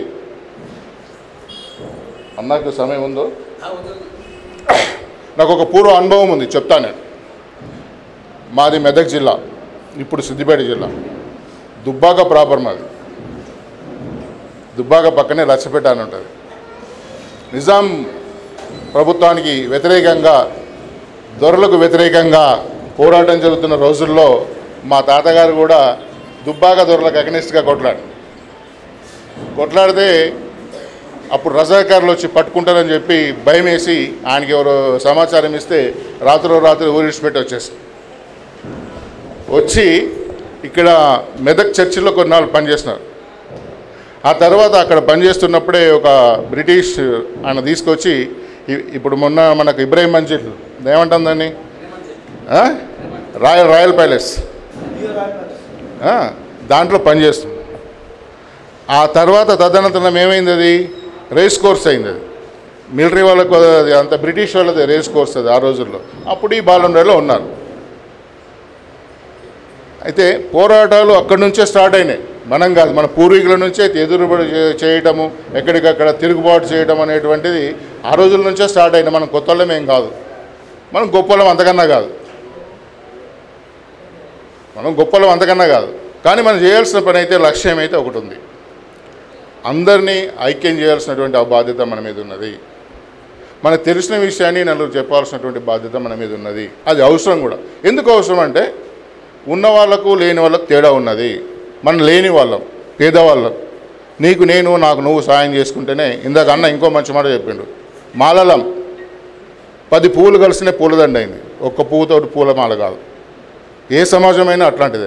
S6: అన్నకు సమయం ఉందో నాకు ఒక పూర్వ అనుభవం ఉంది చెప్తాను నేను మాది మెదక్ జిల్లా ఇప్పుడు సిద్దిపేట జిల్లా దుబ్బాక ప్రాపర్ మాది దుబ్బాక పక్కనే లచ్చపేట అని ఉంటుంది నిజాం ప్రభుత్వానికి వ్యతిరేకంగా దొరలకు వ్యతిరేకంగా పోరాటం జరుగుతున్న రోజుల్లో మా తాతగారు కూడా దుబ్బాక దొరలకు అగనిస్ట్గా కొట్లాడు కొట్లాడితే అప్పుడు రజాకారులు వచ్చి పట్టుకుంటారని చెప్పి భయం వేసి ఆయనకి ఎవరు సమాచారం ఇస్తే రాత్రి రాత్రి ఊరిడిచిపెట్టి వచ్చేసి వచ్చి ఇక్కడ మెదక్ చర్చిలో కొన్నాళ్ళు పనిచేస్తున్నారు ఆ తర్వాత అక్కడ పనిచేస్తున్నప్పుడే ఒక బ్రిటిష్ ఆయన తీసుకొచ్చి ఇ- ఇప్పుడు మొన్న మనకు ఇబ్రాహిం మంజిల్ ఏమంటాం దాన్ని ఆ? రాయల్ రాయల్ ప్యాలెస్ ఆ, దాంట్లో పనిచేస్తుంది ఆ తర్వాత తదనంతరం ఏమైంది అది రేస్ కోర్స్ అయింది అది మిలిటరీ వాళ్ళకు అది అంత బ్రిటిష్ వాళ్ళది రేస్ కోర్స్ అది ఆ రోజుల్లో అప్పుడు ఈ బాలండ్రాలో ఉన్నారు అయితే పోరాటాలు అక్కడి నుంచే స్టార్ట్ అయినాయి మనం కాదు మన పూర్వీకుల నుంచే ఎదురుబడి చే- చేయటము ఎక్కడికక్కడ తిరుగుబాటు చేయడం అనేటువంటిది ఆ రోజుల నుంచే స్టార్ట్ అయినాయి మనం కొత్త వాళ్ళం ఏం కాదు మనం గొప్పలం అంతకన్నా కాదు మనం గొప్పలం అంతకన్నా కాదు కానీ మనం చేయాల్సిన పని అయితే లక్ష్యం అయితే ఒకటి ఉంది అందరినీ ఐక్యం చేయాల్సినటువంటి ఆ బాధ్యత మన మీద ఉన్నది మనకు తెలిసిన విషయాన్ని నలుగురు చెప్పాల్సినటువంటి బాధ్యత మన మీద ఉన్నది అది అవసరం కూడా ఎందుకు అవసరం అంటే ఉన్న వాళ్ళకు లేని వాళ్ళకు తేడా ఉన్నది మనం లేని వాళ్ళం పేదవాళ్ళం నీకు నేను నాకు నువ్వు సాయం చేసుకుంటేనే ఇందాక అన్న ఇంకో మంచి మాట చెప్పిండు మాలలం పది పువ్వులు కలిసిన పూలదండ అయింది ఒక్క పువ్వుతో పూల మాల కాదు ఏ సమాజమైనా అట్లాంటిదే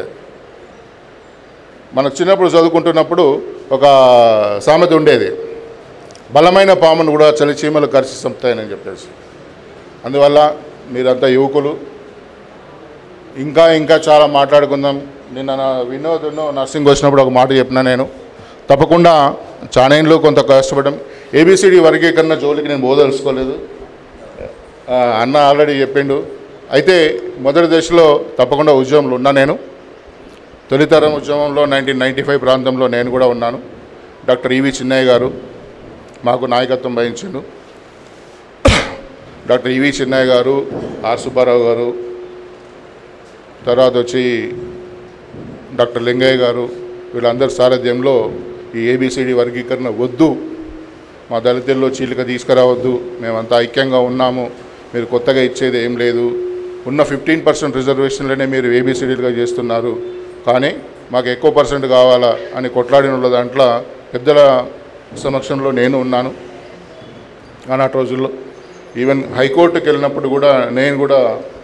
S6: మనకు చిన్నప్పుడు చదువుకుంటున్నప్పుడు ఒక సామెత ఉండేది బలమైన పామును కూడా చలి చీమలు కరిచి చంపుతాయని చెప్పేసి అందువల్ల మీరంతా యువకులు ఇంకా ఇంకా చాలా మాట్లాడుకుందాం నిన్న నా వినోద్ను నర్సింగ్ వచ్చినప్పుడు ఒక మాట చెప్పిన నేను తప్పకుండా చానేళ్ళు కొంత కష్టపడడం ఏబిసిడి వర్గీకరణ జోలికి నేను బోదలుచుకోలేదు ఆ, అన్న ఆల్రెడీ చెప్పిండు అయితే మొదటి దశలో తప్పకుండా ఉద్యమంలో ఉన్నా నేను తొలితరం ఉద్యమంలో నైన్టీన్ నైంటీ ఫైవ్ ప్రాంతంలో నేను కూడా ఉన్నాను డాక్టర్ ఈవి చిన్నయ్య గారు మాకు నాయకత్వం వహించిండు డాక్టర్ ఈవి చిన్నయ్య గారు ఆర్ సుబ్బారావు గారు తర్వాత వచ్చి డాక్టర్ లింగయ్య గారు వీళ్ళందరి సారథ్యంలో ఈ ఏబిసిడి వర్గీకరణ వద్దు మా దళితుల్లో చీలిక తీసుకురావద్దు మేమంతా ఐక్యంగా ఉన్నాము మీరు కొత్తగా ఇచ్చేది ఏం లేదు ఉన్న ఫిఫ్టీన్ పర్సెంట్ రిజర్వేషన్లనే మీరు ఏబిసిడీలుగా చేస్తున్నారు కానీ మాకు ఎక్కువ పర్సెంట్ కావాలా అని కొట్లాడిన వాళ్ళ దాంట్లో పెద్దల సమక్షంలో నేను ఉన్నాను ఆనాటి రోజుల్లో ఈవెన్ హైకోర్టుకి వెళ్ళినప్పుడు కూడా నేను కూడా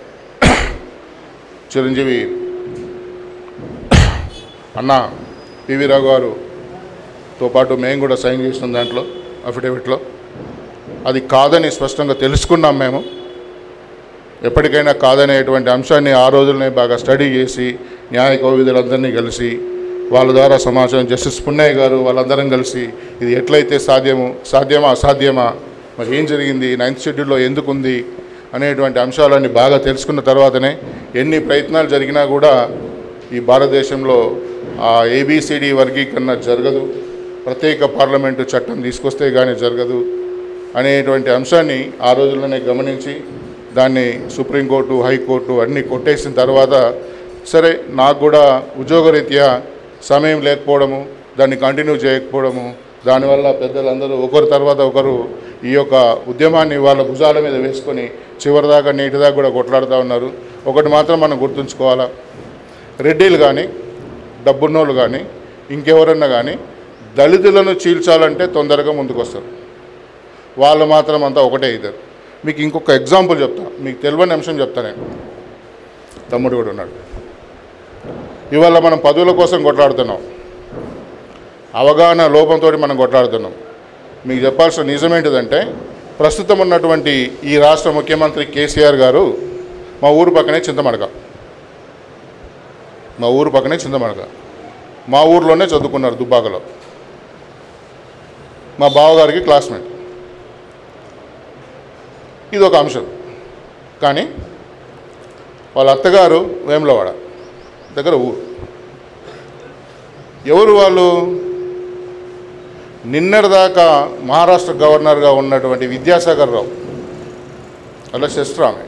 S6: చిరంజీవి అన్న పివి రావు గారుతో పాటు మేము కూడా సైన్ చేసిన దాంట్లో అఫిడవిట్లో అది కాదని స్పష్టంగా తెలుసుకున్నాం మేము ఎప్పటికైనా కాదనేటువంటి అంశాన్ని ఆ రోజులనే బాగా స్టడీ చేసి న్యాయ కోవిధులందరినీ కలిసి వాళ్ళ ద్వారా సమాచారం జస్టిస్ పున్నయ్య గారు వాళ్ళందరం కలిసి ఇది ఎట్లయితే సాధ్యము సాధ్యమా అసాధ్యమా మరి ఏం జరిగింది నైన్త్ షెడ్యూల్లో ఎందుకు ఉంది అనేటువంటి అంశాలన్నీ బాగా తెలుసుకున్న తర్వాతనే ఎన్ని ప్రయత్నాలు జరిగినా కూడా ఈ భారతదేశంలో ఆ ఏబిసిడి వర్గీకరణ జరగదు ప్రత్యేక పార్లమెంటు చట్టం తీసుకొస్తే కానీ జరగదు అనేటువంటి అంశాన్ని ఆ రోజుల్లోనే గమనించి దాన్ని సుప్రీంకోర్టు హైకోర్టు అన్నీ కొట్టేసిన తర్వాత సరే నాకు కూడా ఉద్యోగరీత్యా సమయం లేకపోవడము దాన్ని కంటిన్యూ చేయకపోవడము దానివల్ల పెద్దలందరూ ఒకరి తర్వాత ఒకరు ఈ యొక్క ఉద్యమాన్ని వాళ్ళ భుజాల మీద వేసుకొని చివరిదాకా నీటిదాకా కూడా కొట్లాడుతూ ఉన్నారు ఒకటి మాత్రం మనం గుర్తుంచుకోవాలా రెడ్డిలు కానీ డబ్బున్నోళ్ళు కానీ ఇంకెవరన్నా కానీ దళితులను చీల్చాలంటే తొందరగా ముందుకు వస్తారు వాళ్ళు మాత్రం అంతా ఒకటే ఇద్దరు మీకు ఇంకొక ఎగ్జాంపుల్ చెప్తా మీకు తెలియని అంశం చెప్తా నేను తమ్ముడు కూడా ఉన్నాడు ఇవాళ మనం పదవుల కోసం కొట్లాడుతున్నాం అవగాహన లోపంతో మనం కొట్లాడుతున్నాం మీకు చెప్పాల్సిన నిజమేంటిదంటే ప్రస్తుతం ఉన్నటువంటి ఈ రాష్ట్ర ముఖ్యమంత్రి కేసీఆర్ గారు మా ఊరు పక్కనే చింతమడక మా ఊరు పక్కనే చింతమడక మా ఊర్లోనే చదువుకున్నారు దుబ్బాకలో మా బావగారికి క్లాస్మేట్ ఇది ఒక అంశం కానీ వాళ్ళ అత్తగారు వేములవాడ దగ్గర ఊరు ఎవరు వాళ్ళు నిన్నటిదాకా మహారాష్ట్ర గవర్నర్గా ఉన్నటువంటి విద్యాసాగర్ రావు అలా సిస్టర్ ఆమె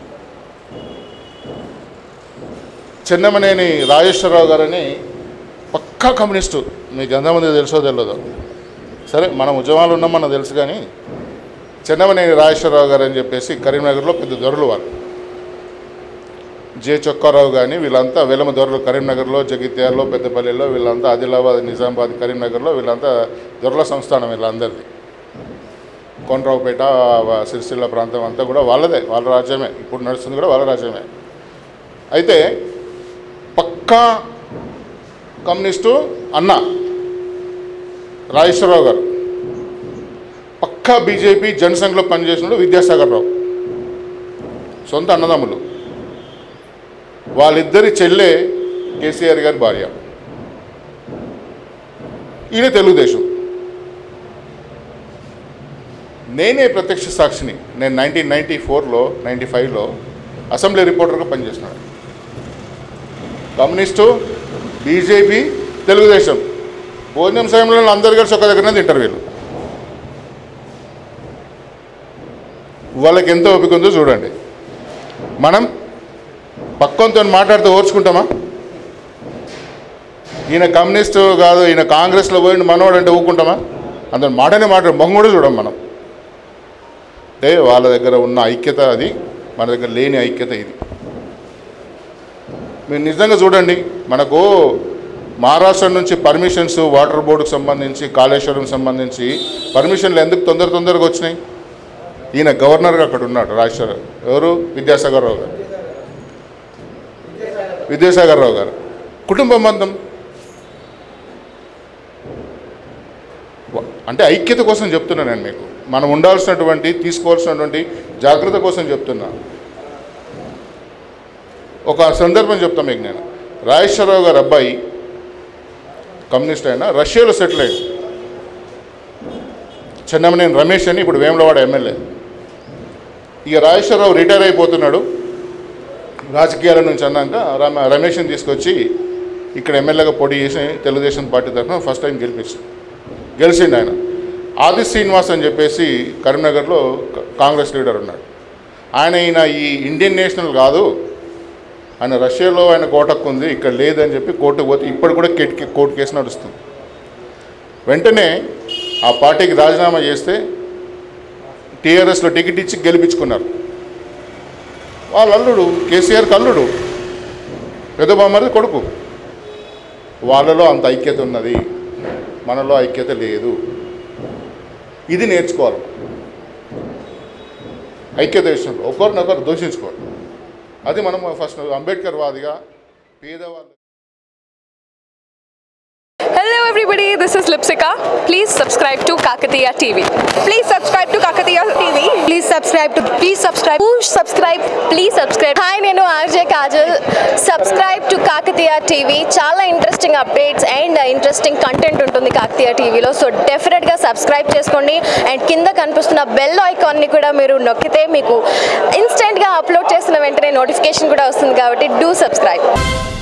S6: చెన్నమనేని రాజేశ్వరరావు గారని పక్కా కమ్యూనిస్టు మీకు ఎంతమంది తెలుసో తెలియదు సరే మనం ఉద్యమాలు ఉన్నాం మనకు తెలుసు కానీ చెన్నమనేని రాజేశ్వరరావు గారు అని చెప్పేసి కరీంనగర్లో పెద్ద దొరలు వాళ్ళు జే చొక్కారావు కానీ వీళ్ళంతా వెలమ దొరలు కరీంనగర్లో జగిత్యాలలో పెద్దపల్లిలో వీళ్ళంతా ఆదిలాబాద్ నిజామాబాద్ కరీంనగర్లో వీళ్ళంతా దొరల సంస్థానం వీళ్ళందరిది కొండ్రావుపేట వ- సిరిసిల్ల ప్రాంతం అంతా కూడా వాళ్ళదే వాళ్ళ రాజ్యమే ఇప్పుడు నడుస్తుంది కూడా వాళ్ళ రాజ్యమే అయితే పక్కా కమ్యూనిస్టు అన్న రాజేశ్వరరావు గారు పక్కా బీజేపీ జనసంఘలో పనిచేసినప్పుడు విద్యాసాగర్ రావు సొంత అన్నదమ్ములు వాళ్ళిద్దరి చెల్లె కేసీఆర్ గారి భార్య ఈయన తెలుగుదేశం నేనే ప్రత్యక్ష సాక్షిని నేను నైన్టీన్ నైంటీ ఫోర్లో నైంటీ ఫైవ్లో అసెంబ్లీ రిపోర్టర్గా పనిచేస్తున్నాను కమ్యూనిస్టు బీజేపీ తెలుగుదేశం భోజనం సమయంలో అందరు కలిసి ఒక దగ్గరనే తింటారు వీళ్ళు వాళ్ళకి ఎంత ఓపిక ఉందో చూడండి మనం పక్కంతో మాట్లాడితే ఓర్చుకుంటామా ఈయన కమ్యూనిస్టు కాదు ఈయన కాంగ్రెస్లో పోయిండు మనవాడు అంటే ఊరుకుంటామా అంత మాటనే మాట మొహం కూడా చూడం మనం అంటే వాళ్ళ దగ్గర ఉన్న ఐక్యత అది మన దగ్గర లేని ఐక్యత ఇది మీరు నిజంగా చూడండి మనకు మహారాష్ట్ర నుంచి పర్మిషన్స్ వాటర్ బోర్డుకు సంబంధించి కాళేశ్వరం సంబంధించి పర్మిషన్లు ఎందుకు తొందర తొందరగా వచ్చినాయి ఈయన గవర్నర్గా అక్కడ ఉన్నాడు రాజేశ్వర ఎవరు విద్యాసాగర్ రావు గారు విద్యాసాగర్ రావు గారు కుటుంబ బంధం వ- అంటే ఐక్యత కోసం చెప్తున్నా నేను మీకు మనం ఉండాల్సినటువంటి తీసుకోవాల్సినటువంటి జాగ్రత్త కోసం చెప్తున్నా ఒక సందర్భం చెప్తాను మీకు నేను రాజేశ్వరరావు గారు అబ్బాయి కమ్యూనిస్ట్ అయినా రష్యాలో సెటిల్ అయ్యాడు చెన్నమనేని రమేష్ అని ఇప్పుడు వేములవాడ ఎమ్మెల్యే ఇక రాజేశ్వరరావు రిటైర్ అయిపోతున్నాడు రాజకీయాల నుంచి అన్నాక రమ రమేష్ని తీసుకొచ్చి ఇక్కడ ఎమ్మెల్యేగా పోటీ చేసి తెలుగుదేశం పార్టీ తరఫున ఫస్ట్ టైం గెలిపించాడు గెలిచిండు ఆయన ఆది శ్రీనివాస్ అని చెప్పేసి కరీంనగర్లో క- కాంగ్రెస్ లీడర్ ఉన్నాడు ఆయన ఈయన ఈ ఇండియన్ నేషనల్ కాదు ఆయన రష్యాలో ఆయన కోటకు ఉంది ఇక్కడ లేదని చెప్పి కోర్టుకు పోతే ఇప్పుడు కూడా కెట్ కోర్టు కేసు నడుస్తుంది వెంటనే ఆ పార్టీకి రాజీనామా చేస్తే టీఆర్ఎస్లో టికెట్ ఇచ్చి గెలిపించుకున్నారు వాళ్ళ అల్లుడు కేసీఆర్కి అల్లుడు పెద్ద బామ్మది కొడుకు వాళ్ళలో అంత ఐక్యత ఉన్నది మనలో ఐక్యత లేదు ఇది నేర్చుకోవాలి ఐక్యత విషయంలో ఒకరినొకరు దూషించుకోవాలి అది మనం ఫస్ట్ అంబేద్కర్ వాదిగా పేదవాళ్ళు
S7: Hello everybody, this is Lipsika. Please subscribe to Kakatiya TV. Please subscribe to Kakatiya TV. Please subscribe to please subscribe. Push subscribe. Please subscribe. Hi, నేను RJ Kajal subscribe to Kakatiya TV చాలా interesting updates and interesting content ఉంటుంది కాకతీయ టీవీలో so డెఫినెట్గా subscribe చేసుకోండి and కింద కనిపిస్తున్న bell ఐకాన్ని కూడా మీరు నొక్కితే మీకు ఇన్స్టెంట్గా అప్లోడ్ చేసిన వెంటనే నోటిఫికేషన్ కూడా వస్తుంది కాబట్టి డూ సబ్స్క్రైబ్